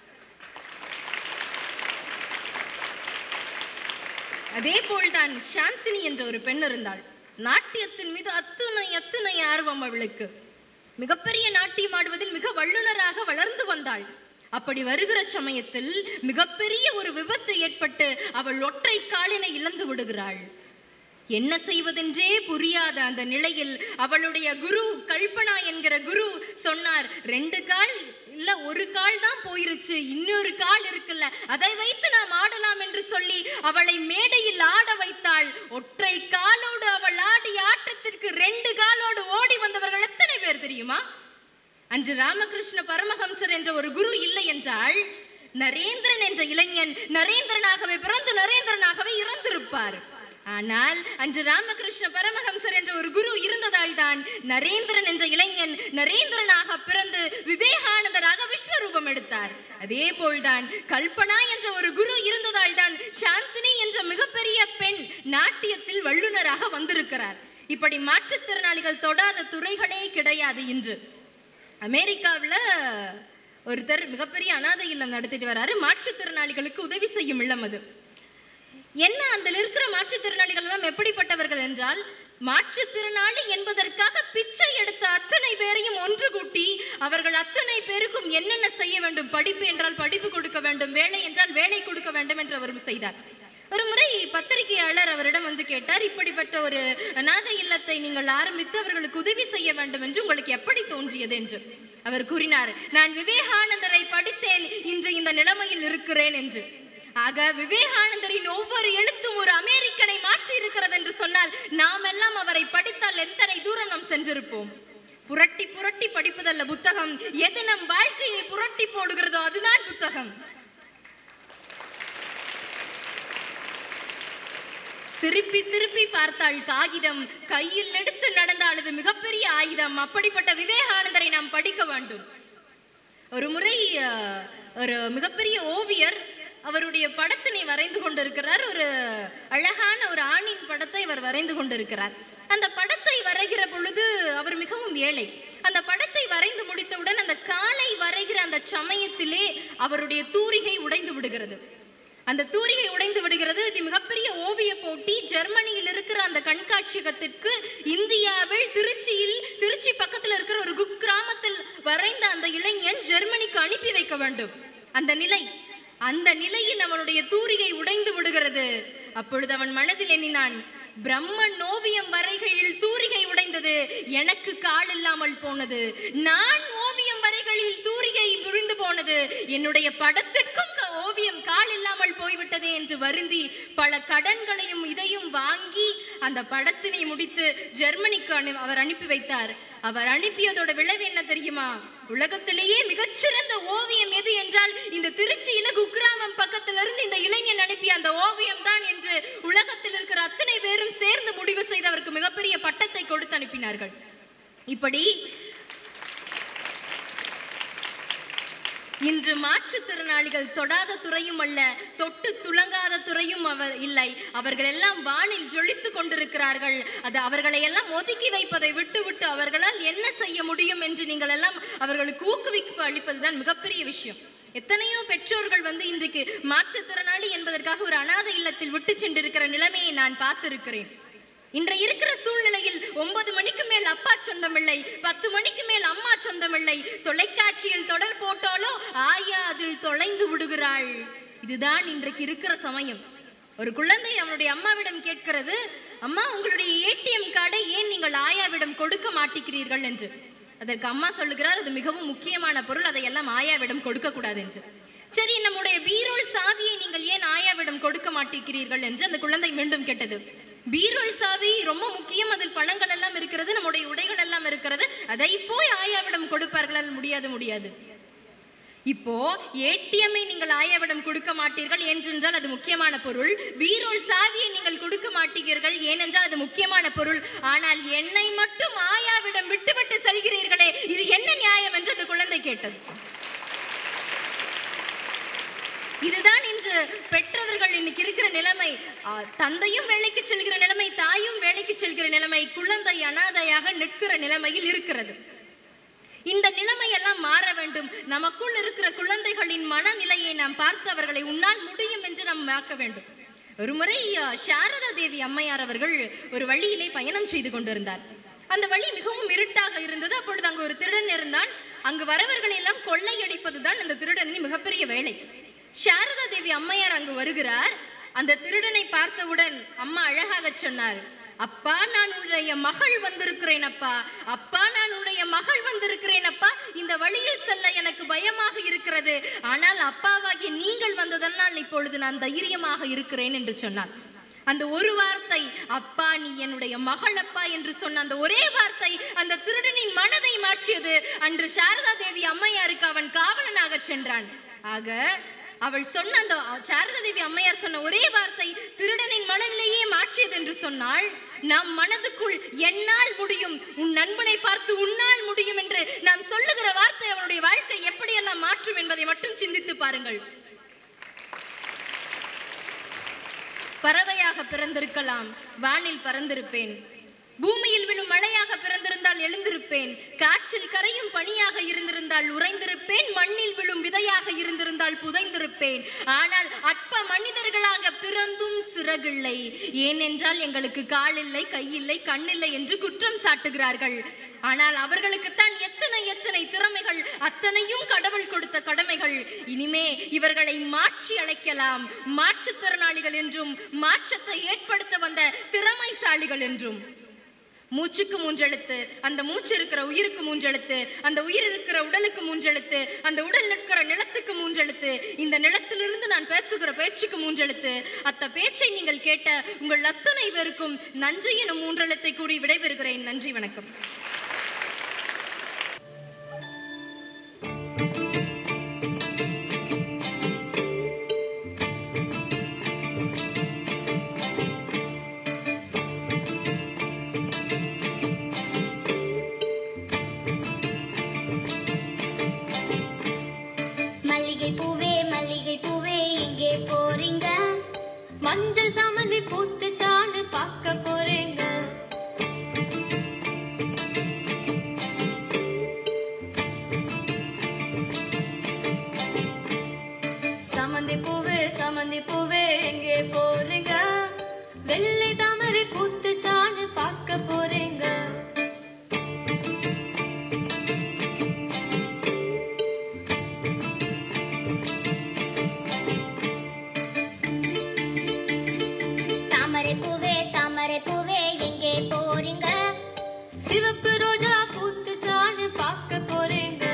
Speaker 10: அதே போல்தான் சாந்தினி என்ற ஒரு பெண் இருந்தாள் நாட்டியத்தின் மீது அத்துணை அத்துணை ஆர்வம் அவளுக்கு மிகப்பெரிய நாட்டியம் ஆடுவதில் மிக வல்லுனராக வளர்ந்து வந்தாள் அப்படி வருகிற சமயத்தில் மிகப்பெரிய ஒரு விபத்து ஏற்பட்டு அவள் ஒற்றை காலினை இழந்து விடுகிறாள் என்ன செய்வதென்றே புரியாத அந்த நிலையில் அவளுடைய குரு கல்பனா என்கிற குரு சொன்னார் ரெண்டு கால் இல்ல ஒரு கால் தான் போயிருச்சு இன்னொரு கால் இருக்குல்ல அதை வைத்து நாம் ஆடலாம் என்று சொல்லி அவளை மேடையில் ஆட வைத்தாள் ஒற்றை காலோடு அவள் ஆடிய ஆட்டத்திற்கு ரெண்டு காலோடு ஓடி வந்தவர்கள் எத்தனை பேர் தெரியுமா அன்று ராமகிருஷ்ண பரமஹம்சர் என்ற ஒரு குரு இல்லை என்றால் நரேந்திரன் என்ற இளைஞன் நரேந்திரனாகவே பிறந்து நரேந்திரனாகவே இறந்திருப்பார் ஆனால் அன்று ராமகிருஷ்ண பரமஹம்சர் என்ற ஒரு குரு இருந்ததால் தான் நரேந்திரன் என்ற இளைஞன் நரேந்திரனாக பிறந்து விவேகானந்தராக விஸ்வரூபம் எடுத்தார் அதே போல்தான் கல்பனா என்ற ஒரு குரு இருந்ததால் தான் சாந்தினி என்ற மிகப்பெரிய பெண் நாட்டியத்தில் வல்லுனராக வந்திருக்கிறார் இப்படி மாற்றுத்திறனாளிகள் தொடாத துறைகளே கிடையாது இன்று அமெரிக்காவில் ஒருத்தர் மிகப்பெரிய அனாதை இல்லம் நடத்திட்டு வராரு மாற்றுத்திறனாளிகளுக்கு உதவி செய்யும் இல்லம் அது என்ன அதில் இருக்கிற மாற்றுத்திறனாளிகள் எல்லாம் எப்படிப்பட்டவர்கள் என்றால் மாற்றுத்திறனாளி என்பதற்காக பிச்சை எடுத்த அத்தனை பேரையும் ஒன்று கூட்டி அவர்கள் அத்தனை பேருக்கும் என்னென்ன செய்ய வேண்டும் படிப்பு என்றால் படிப்பு கொடுக்க வேண்டும் வேலை என்றால் வேலை கொடுக்க வேண்டும் என்று அவர் செய்தார் ஒரு முறை பத்திரிகையாளர் அவரிடம் வந்து கேட்டார் இப்படிப்பட்ட ஒரு அநாதை இல்லத்தை நீங்கள் ஆரம்பித்து அவர்களுக்கு உதவி செய்ய வேண்டும் என்று உங்களுக்கு எப்படி தோன்றியது என்று அவர் கூறினார் நான் விவேகானந்தரை படித்தேன் இன்று இந்த நிலைமையில் இருக்கிறேன் என்று ஆக விவேகானந்தரின் ஒவ்வொரு எழுத்தும் ஒரு அமெரிக்கனை மாற்றி இருக்கிறது என்று சொன்னால் நாம் எல்லாம் அவரை படித்தால் எத்தனை தூரம் நாம் சென்றிருப்போம் புரட்டி புரட்டி படிப்பதல்ல புத்தகம் எது நம் வாழ்க்கையை புரட்டி போடுகிறதோ அதுதான் புத்தகம் திருப்பி திருப்பி பார்த்தாள் காகிதம் கையில் எடுத்து நடந்தால் அது மிகப்பெரிய ஆயுதம் அப்படிப்பட்ட விவேகானந்தரை நாம் படிக்க வேண்டும் ஒரு முறை அஹ், ஒரு மிகப்பெரிய ஓவியர் அவருடைய படத்தினை வரைந்து கொண்டிருக்கிறார் ஒரு அழகான ஒரு ஆணின் படத்தை அவர் வரைந்து கொண்டிருக்கிறார் அந்த படத்தை வரைகிற பொழுது அவர் மிகவும் ஏழை அந்த படத்தை வரைந்து முடித்தவுடன் அந்த காலை வரைகிற அந்த சமயத்திலே அவருடைய தூரிகை உடைந்து விடுகிறது அந்த தூரிகை உடைந்து விடுகிறது இது மிகப்பெரிய ஓவிய போட்டி ஜெர்மனியில் இருக்கிற அந்த கண்காட்சியகத்திற்கு இந்தியாவில் திருச்சியில் திருச்சி பக்கத்தில் இருக்கிற ஒரு குக்கிராமத்தில் வரைந்த அந்த இளைஞன் ஜெர்மனிக்கு அனுப்பி வைக்க வேண்டும் அந்த நிலை அந்த நிலையில் அவனுடைய தூரிகை உடைந்து விடுகிறது அப்பொழுது அவன் மனதில் எண்ணினான் பிரம்மன் ஓவியம் வரைகையில் தூரிகை உடைந்தது எனக்கு கால் இல்லாமல் போனது நான் ஓவியம் வரைகளில் தூரிகை விழுந்து போனது என்னுடைய படத்திற்கும் க- ஓவியம் கால் இல்லாமல் போய்விட்டதே என்று வருந்தி பல கடன்களையும் இதையும் வாங்கி அந்த படத்தினை முடித்து ஜெர்மனிக்கு அனு அவர் அனுப்பி வைத்தார் அவர் அனுப்பியதோட விளைவு என்ன தெரியுமா உலகத்திலேயே மிகச்சிறந்த ஓவியம் எது என்றால் இந்த திருச்சியில குக்கிராமம் பக்கத்துல இருந்து இந்த இளைஞன் அனுப்பிய அந்த ஓவியம் தான் என்று உலகத்தில் இருக்கிற அத்தனை பேரும் சேர்ந்து முடிவு செய்து அவருக்கு மிகப்பெரிய பட்டத்தை கொடுத்து அனுப்பினார்கள் இப்படி இன்று மாற்றுத்திறனாளிகள் தொடாத துறையும் அல்ல தொட்டு துளங்காத துறையும் அவர் இல்லை அவர்கள் எல்லாம் வானில் ஜொலித்து கொண்டிருக்கிறார்கள் அது அவர்களை எல்லாம் ஒதுக்கி வைப்பதை விட்டுவிட்டு அவர்களால் என்ன செய்ய முடியும் என்று நீங்கள் எல்லாம் அவர்களுக்கு ஊக்குவிப்பு அளிப்பதுதான் மிகப்பெரிய விஷயம் எத்தனையோ பெற்றோர்கள் வந்து இன்றைக்கு மாற்றுத்திறனாளி என்பதற்காக ஒரு அனாதை இல்லத்தில் விட்டு சென்றிருக்கிற நிலைமையை நான் பார்த்திருக்கிறேன் இன்று இருக்கிற சூழ்நிலையில் ஒன்பது மணிக்கு மேல் அப்பா சொந்தமில்லை பத்து மணிக்கு மேல் அம்மா சொந்தமில்லை தொலைக்காட்சியில் தொடர் போட்டாலோ ஆயா அதில் தொலைந்து விடுகிறாள் இதுதான் இன்றைக்கு இருக்கிற சமயம் ஒரு குழந்தை அவனுடைய அம்மாவிடம் கேட்கிறது அம்மா உங்களுடைய ஏடிஎம் கார்டை ஏன் நீங்கள் ஆயாவிடம் கொடுக்க மாட்டேங்கிறீர்கள் என்று அதற்கு அம்மா சொல்லுகிறார் அது மிகவும் முக்கியமான பொருள் அதையெல்லாம் ஆயாவிடம் கொடுக்க கூடாது என்று சரி நம்முடைய பீரோல் சாவியை நீங்கள் ஏன் ஆயாவிடம் கொடுக்க மாட்டேங்கிறீர்கள் என்று அந்த குழந்தை மீண்டும் கேட்டது பீரோல் சாவி ரொம்ப முக்கியம் அதில் பணங்கள் எல்லாம் இருக்கிறது நம்முடைய உடைகள் எல்லாம் இருக்கிறது அதை போய் ஆயாவிடம் கொடுப்பார்களால் முடியாது முடியாது இப்போ ஏடிஎம்ஐ நீங்கள் ஆயாவிடம் கொடுக்க மாட்டீர்கள் ஏனென்றால் அது முக்கியமான பொருள் பீரோல் சாவியை நீங்கள் கொடுக்க மாட்டீர்கள் ஏனென்றால் அது முக்கியமான பொருள் ஆனால் என்னை மட்டும் ஆயாவிடம் விட்டுவிட்டு செல்கிறீர்களே இது என்ன நியாயம் என்று அந்த குழந்தை கேட்டது இதுதான் இன்று பெற்றவர்கள் இன்னைக்கு இருக்கிற நிலைமை ஆ, தந்தையும் வேலைக்கு செல்கிற நிலைமை தாயும் வேலைக்கு செல்கிற நிலைமை குழந்தை அனாதையாக நிற்கிற நிலைமையில் இருக்கிறது இந்த நிலைமையெல்லாம் மாற வேண்டும் நமக்குள் இருக்கிற குழந்தைகளின் மனநிலையை நாம் பார்த்து அவர்களை உன்னால் முடியும் என்று நாம் ஆக்க வேண்டும் ஒரு முறை அ, சாரதா தேவி அம்மையார் அவர்கள் ஒரு வழியிலே பயணம் செய்து கொண்டிருந்தார் அந்த வழி மிகவும் இருட்டாக இருந்தது அப்பொழுது அங்கு ஒரு திருடன் இருந்தான் அங்கு வரவர்களை எல்லாம் கொள்ளையடிப்பதுதான் அந்த திருடனின் மிகப்பெரிய வேலை சாரதா தேவி அம்மையார் அங்கு வருகிறார் அந்த திருடனை பார்த்தவுடன் அம்மா அழகாக சொன்னார் அப்பா நான் உன்னுடைய மகள் வந்திருக்கிறேன் அப்பா அப்பா நான் உன்னுடைய மகள் வந்திருக்கிறேன் அப்பா இந்த வழியில் செல்ல எனக்கு பயமாக இருக்கிறது ஆனால் அப்பாவாகிய நீங்கள் வந்ததனால் இப்பொழுது நான் தைரியமாக இருக்கிறேன் என்று சொன்னார் அந்த ஒரு வார்த்தை அப்பா நீ என்னுடைய மகள் அப்பா என்று சொன்ன அந்த ஒரே வார்த்தை அந்த திருடனின் மனதை மாற்றியது அன்று சாரதா தேவி அம்மையாருக்கு அவன் காவலனாக சென்றான் ஆக அவள் சொன்ன அந்த சாரதா தேவி அம்மையார் சொன்ன ஒரே வார்த்தை திருடனின் மனநிலையே மாற்றியது என்று சொன்னால் நம் மனதுக்குள் என்னால் முடியும் உன் நண்பனை பார்த்து உன்னால் முடியும் என்று நாம் சொல்லுகிற வார்த்தை அவனுடைய வாழ்க்கை எப்படியெல்லாம் மாற்றும் என்பதை மட்டும் சிந்தித்து பாருங்கள் பறவையாக பிறந்திருக்கலாம் வானில் பறந்திருப்பேன் பூமியில் விழும் மழையாக பிறந்திருந்தால் எழுந்திருப்பேன் காற்றில் கரையும் பனியாக இருந்திருந்தால் உறைந்திருப்பேன் மண்ணில் விழும் விதையாக இருந்திருந்தால் புதைந்திருப்பேன் ஆனால் அற்ப மனிதர்களாக பிறந்தும் சிறகில்லை ஏனென்றால் எங்களுக்கு கால் இல்லை கையில்லை கண்ணில்லை என்று குற்றம் சாட்டுகிறார்கள் ஆனால் அவர்களுக்குத்தான் எத்தனை எத்தனை திறமைகள் அத்தனையும் கடவுள் கொடுத்த கடமைகள் இனிமே இவர்களை மாற்றி அழைக்கலாம் மாற்றுத்திறனாளிகள் என்றும் மாற்றத்தை ஏற்படுத்த வந்த திறமைசாலிகள் என்றும் மூச்சுக்கு மூன்றெழுத்து அந்த மூச்சு இருக்கிற உயிருக்கு மூன்றெழுத்து அந்த உயிர் இருக்கிற உடலுக்கு மூன்றெழுத்து அந்த உடல் இருக்கிற நிலத்துக்கு மூன்றெழுத்து இந்த நிலத்திலிருந்து நான் பேசுகிற பேச்சுக்கு மூன்றெழுத்து அத்த பேச்சை நீங்கள் கேட்ட உங்கள் அத்தனை பேருக்கும் நன்றி எனும் மூன்றெழுத்தை கூறி விடைபெறுகிறேன் நன்றி வணக்கம்
Speaker 9: மல்லிகை பூவே மல்லிகை பூவே எங்கே போறீங்க
Speaker 11: மஞ்சள் சாமந்தி பூத்துச்சான்னு பார்க்க போறேங்க சமந்தி பூவே சமந்தி பூவே எங்கே போறீங்க வெள்ளை தாமரை பூத்துச்சான்னு பார்க்க போறேங்க
Speaker 9: தாமரை பூவே தாமரை பூவே எங்கே போறீங்க
Speaker 11: சிவப்பு ரோஜா பூத்துச்சான்னு பார்க்க போறேங்க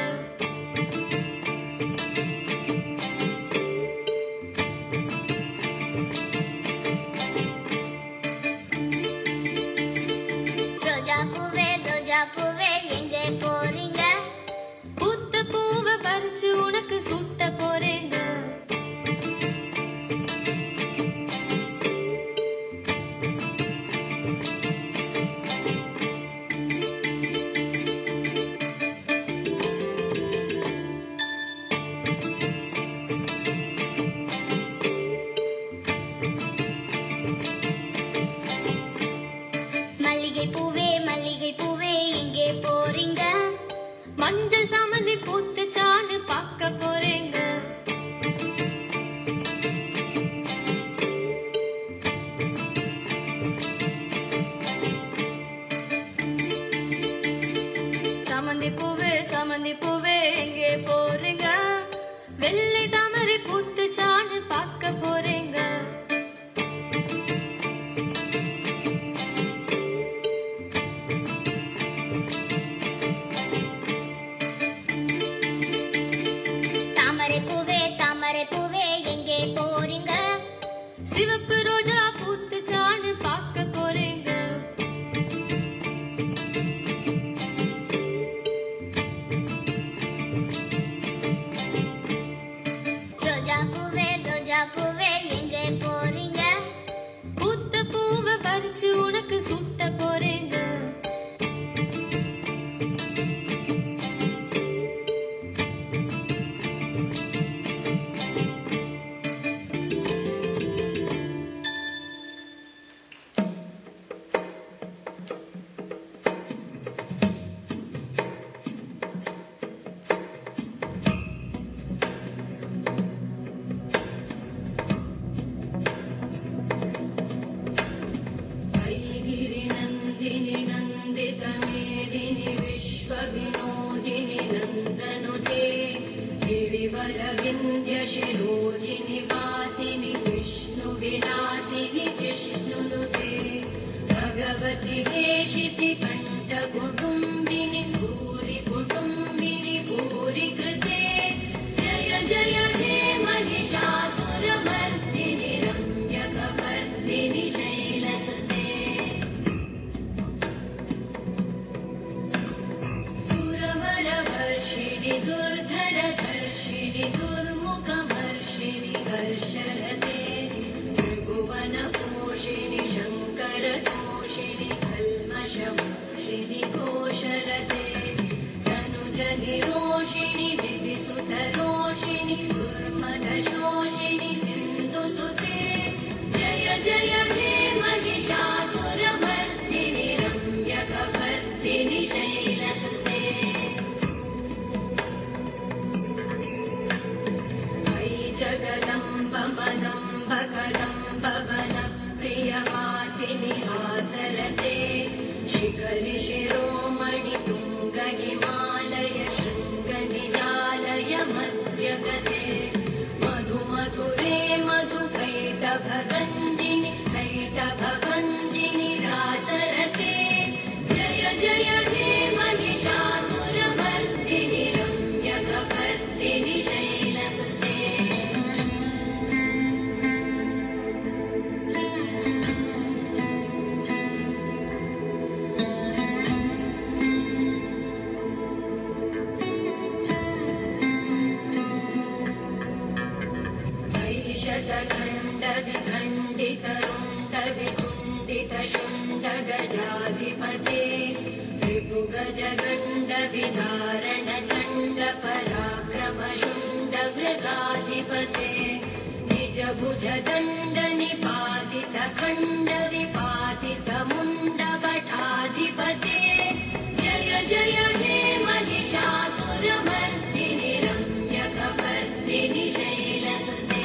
Speaker 9: ரோஜா பூவே ரோஜா பூவே எங்கே போறீங்க
Speaker 11: பூத்த பூவை பறிச்சு உனக்கு சுட்ட போறேங்க
Speaker 9: மல்லிகை பூவே மல்லிகை பூவே எங்கே போறீங்க
Speaker 11: மஞ்சள் சாமந்தி பூத்துச்சான்னு பார்க்க போறேங்க சாமந்தி பூவே சாமந்தி பூவே எங்கே போறீங்க வெள்ளை தாமரை பூத்துச்சான்னு பார்க்க போறேங்க
Speaker 9: தாமரை பூவே தாமரை பூவே எங்கே போறீங்க
Speaker 11: சிவப்பு ரோஜா பூத்துச்சான்னு பார்க்க போறேங்க वर्षिणि घोषरते तनुजनि रोषिणि दिविसुतरोषिणि दुर्मदशोषिणि सिन्धुसुते जय जय हे महिषासुरमर्दिनि रम्यकवर्दिनि शैलसुते मयि जगदम्ब मदम्ब कदम्ब वन प्रियवासिनि हासरते शिखरि शिरोमणि तुङ्ग हिमालय शृङ्गनिजालय मध्यगते मधु मधुरे मधु कैटभगञ्जिनि कैटभभञ्जिनि रासरते जय जय हे महिषासुरमर्दिनि रम्यकवर्दिनि शैलसुते विखण्डितरुण्डविखण्डितशुण्डगजाधिपते विपुगजगण्डविधारण पराक्रमशुण्डमृगाधिपते निजभुजदण्डनिपातितखण्डविपातितमुण्डभटाधिपते जय जय हे महिषासुरमर्दिनि रम्यकवर्दिनि शैलसुते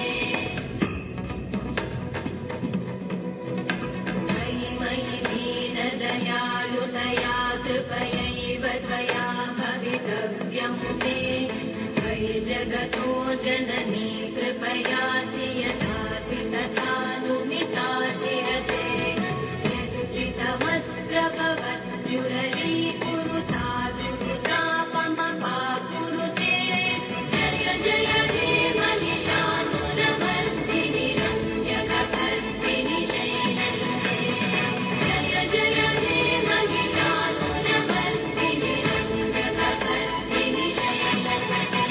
Speaker 11: मयि मयि दीनदयालुतया कृपयैव त्वया भवितव्यं मे मयि जगतो जननी कृपयासि यथासि तथानुमितासि रते यदुचितमत्र भवत्युररी कुरुता दुरुतापमपाकुरुते जय जय हे महिषासुरमर्दिनि रम्यकवर्दिनि शैलसुते जय जय हे Mahishasuramardini रम्यकवर्दिनि शैलसुते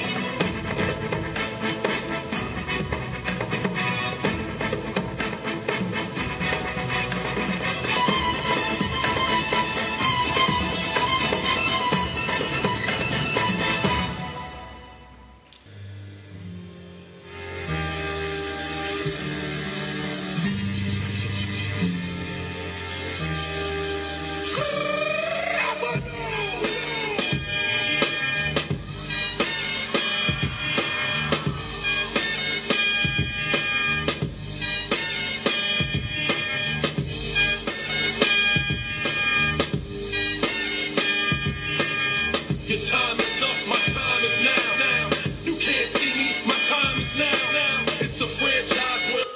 Speaker 12: Your time is up, my time is now. now. You can't see me, my time is now. now. It's a franchise where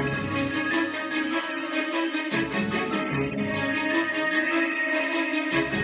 Speaker 11: Thank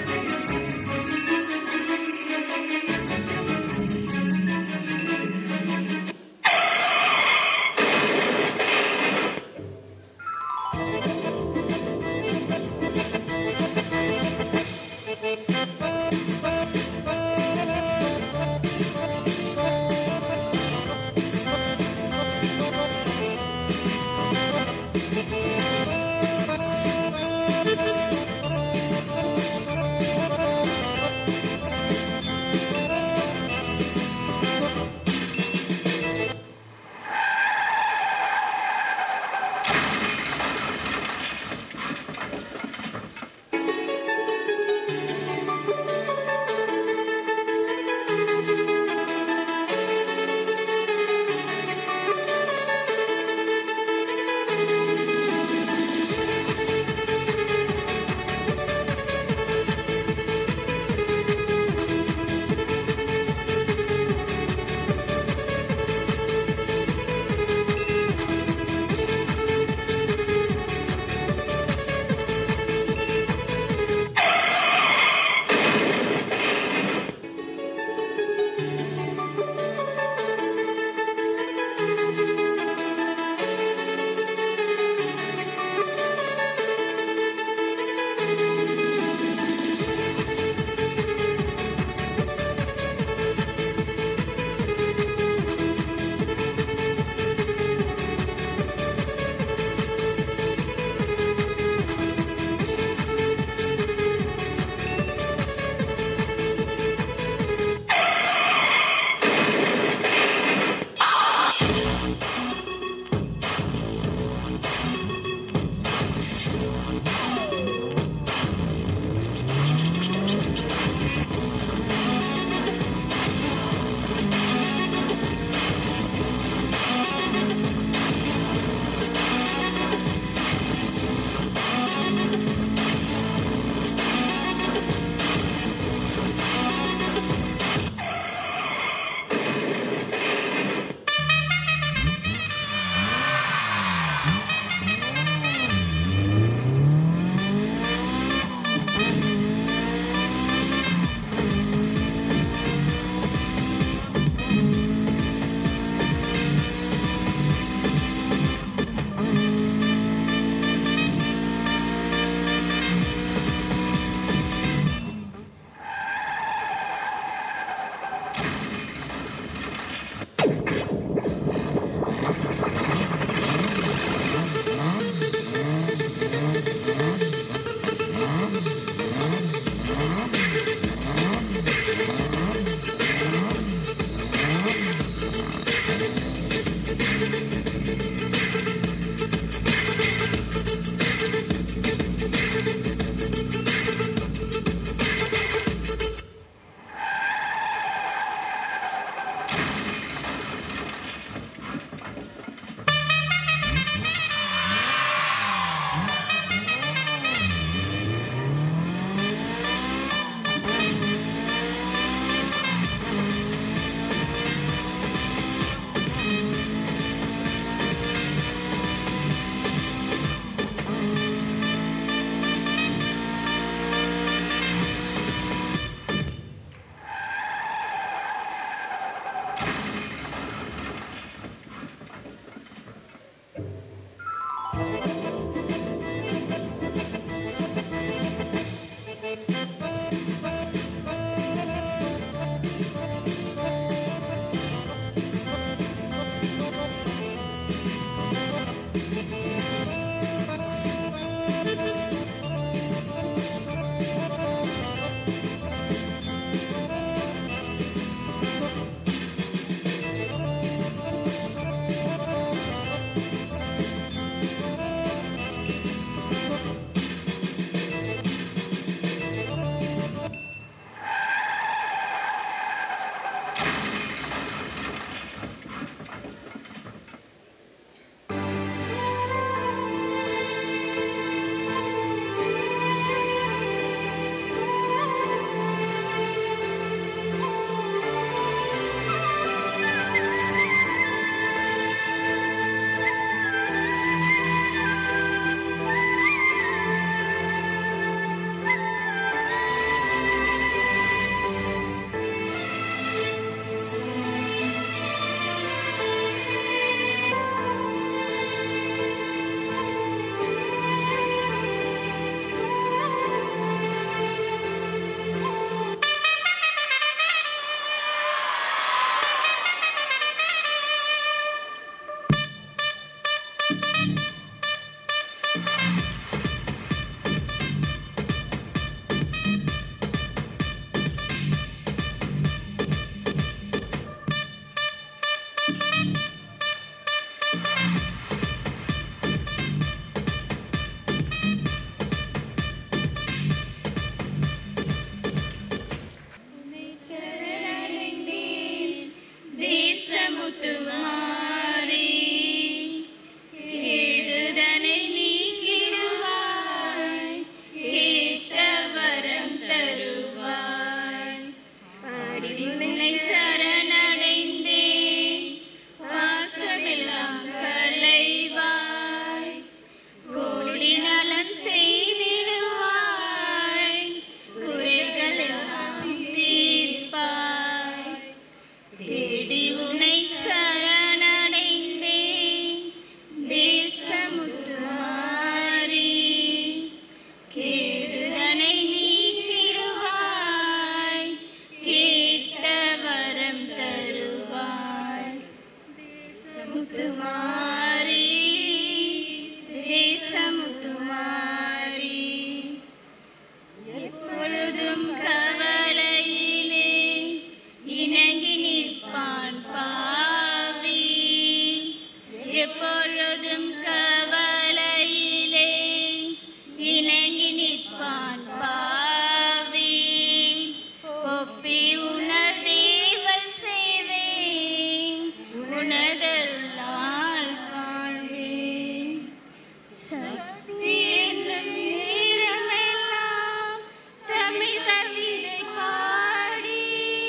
Speaker 13: நினைப்பான் பாவி ஒப்பி உணர்தேவல் செய்வேன் உணதருளால் வாழ்வேன் சக்தி என்னும் நேரமெல்லாம் தமிழ் கவிதை பாடி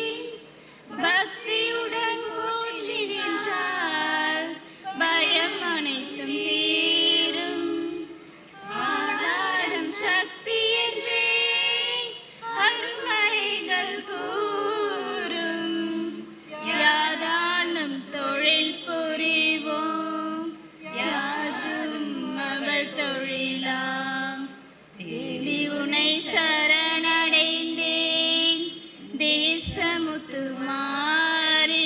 Speaker 13: பக்தியுடன் போற்றி நின்றால் பயம் அனைத்தும் தீரும் சாதாரணம் சக்தி என்றே அருமறைகள் கூறும் யாதானும் தொழில் புரிவோம் யாதும் மகள் தொழிலாம் தேவி உனை சரணடைந்தேன் தேசமுத்து மாறி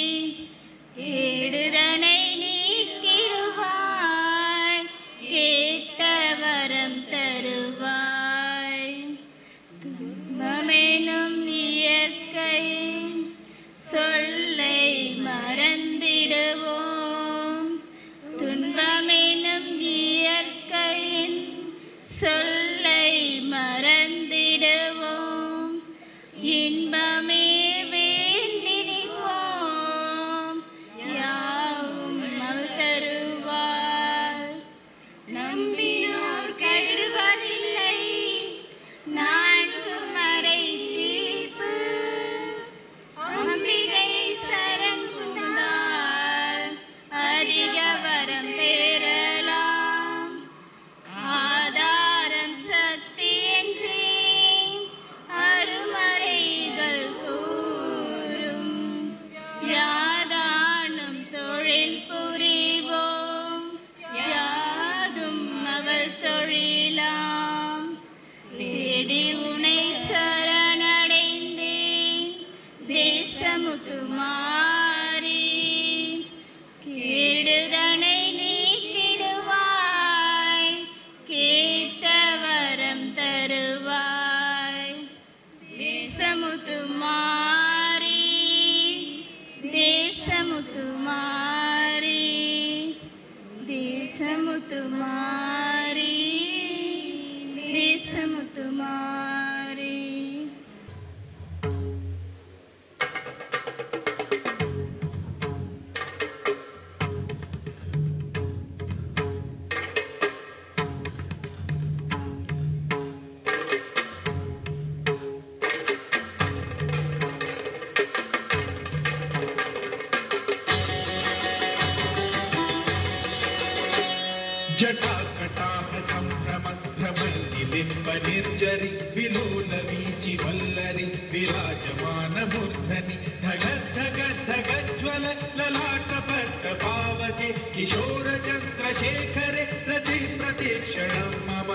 Speaker 13: கேடுதனை நீக்கிடுவாய் கேட்ட வரம் தருவாய் துன்பமெனும் இயற்கையின் சொல்லை மறந்திடுவோம் துன்பமெனும் இயற்கையின் சொல்லை மறந்திடுவோம் இன்பமே வேண்டி நிற்போம் யாவும் அவள் தருவாள் நம்பினோர் கெடுவதில்லை நான்கு மறை தீர்ப்பு அம்பிகை சரண் புகுந்தால் அதிக வரம் பெறலாம் ஆதாரம் சக்தி என்றே அருமறைகள் கூறும் யாதானும் தொழில் புரிவோம் யாதும் அவள் தொழிலாம் தேடி உனை சரணடைந்தேன் தேசமுத்து மாறி கேடுதனை நீக்கிடுவாய் கேட்ட வரம் தருவாய் தேசமுத்து மாறி தேசமுத்து மாறி தேசமுத்து மாறி தேசமுத்து மாறி
Speaker 14: जटाकटाह सम्भ्रम भ्रमण्डिलिम्ब निर्जरि विलोल वीचि वल्लरि विराजमान मूर्धनि धग धग धगज्वल ललाट पट्ट पावके किशोर चन्द्रशेखरे रति प्रतीक्षणं मम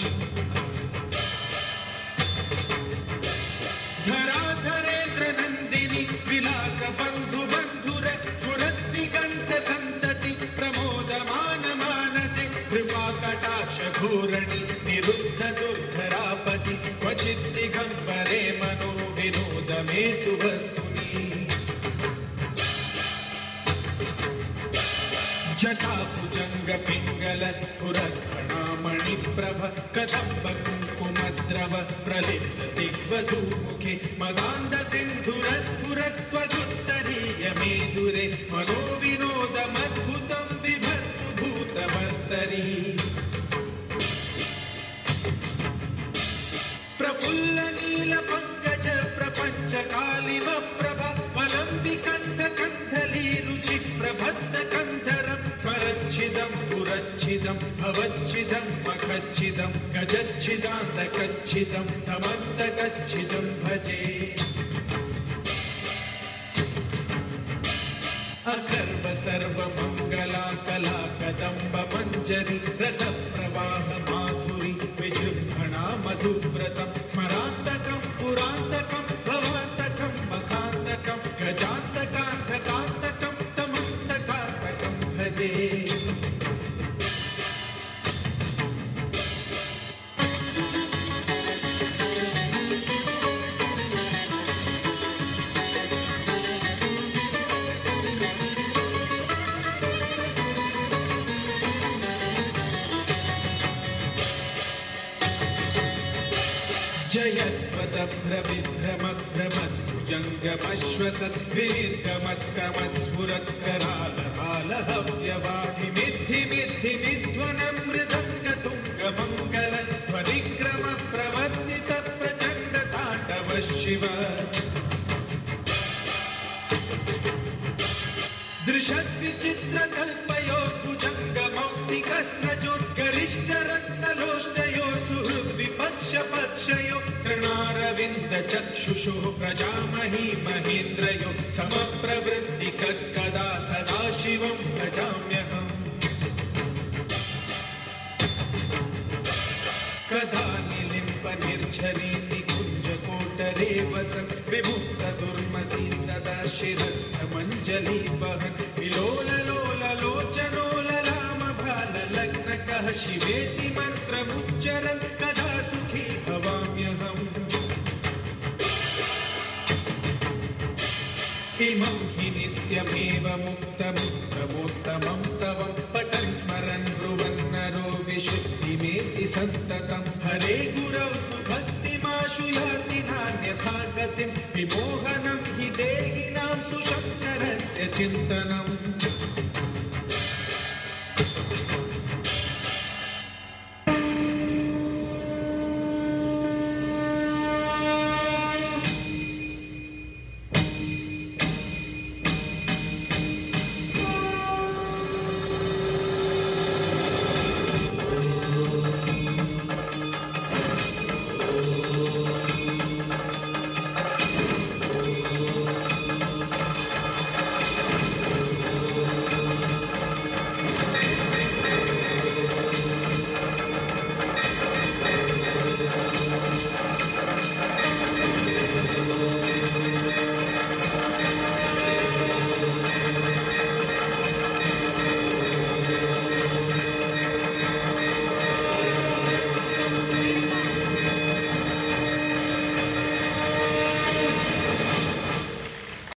Speaker 14: धराधरेन्द्र नन्दिनि विलास बन्धु बन्धुर स्फुरद्दिगन्त सन्तति प्रमोदमान मानसे कृपा कटाक्ष घूरणि निरुद्ध दुर्धरापति क्वचित् दिगम्बरे मनो विनोदमेतु वस्तुनि जटाभुजङ्ग पिङ्गल स्फुरत्फणामणिप्रभ कदम्ब कुङ्कुमद्रव प्रलिप्त दिग्वधूमुखे मदान्ध सिन्धुरस्फुरत्वदुत्तरीय मेदुरे मनोविनोदमद्भुतं बिभर्तु भूतभर्तरी प्रफुल्ल नील पङ्कज प्रपञ्च कालिम प्रभ वलम्बिकण्ठ कन्धली रुचि प्रबद्ध कन्धरं स्वरच्छिदं पुरच्छिदं भवच्छिदं मखच्छिदं गजच्छिदान्तकच्छिदं तमन्तकच्छिदं भजे अकर्व सर्वमङ्गला कला कदम्ब मञ्जरि रसप्रवाह माधुरि विजृम्भणा मधुव्रतं स्मरान्तकं पुरान्तकं भवान्तकं मकान्तकं गजान्तकान्तकान्तकं तमन्तकान्तकं भजे जयत्वदभ्रविभ्रमभ्रमद्भुजङ्गमश्वसत् विनिर्गमत्कमत्स्फुरत्करालहालहव्यवाधिमिद्धिमिद्धिमिध्वनं मृदङ्गतुङ्गमङ्गल ध्वनिक्रम प्रवर्तित प्रचण्ड ताण्डव शिव दृशद्विचित्रकल्पयो भुजङ्गमौक्तिकस्रजोद्गरिष्ठरत्नलोष्टयो सुहृद्विपक्षपक्षयो तृणारविन्दचक्षुषो प्रजामही महेन्द्रयो समप्रवृत्तिकदा सदाशिवं भजाम्यहम् कदा निलिम्प निर्झरी निकुञ्जकोटरे वसन् विमुक्त दुर्मति सदा शिरस्थमञ्जलि वहन् विलोललोललोचनोललाम भाललग्नकः शिवेति मन्त्रमुच्चरन् कदा सुखी भवाम्यहम् इमं हि नित्यमेव मुक्तमुत्तमोत्तमं तव पठन् स्मरन् ब्रुवन्नरो विशुद्धिमेति सन्ततं हरे गुरौ सुभक्तिमाशु याति नान्यथा गतिं विमोहनं हि देहिनां सुशङ्करस्य चिन्तनम्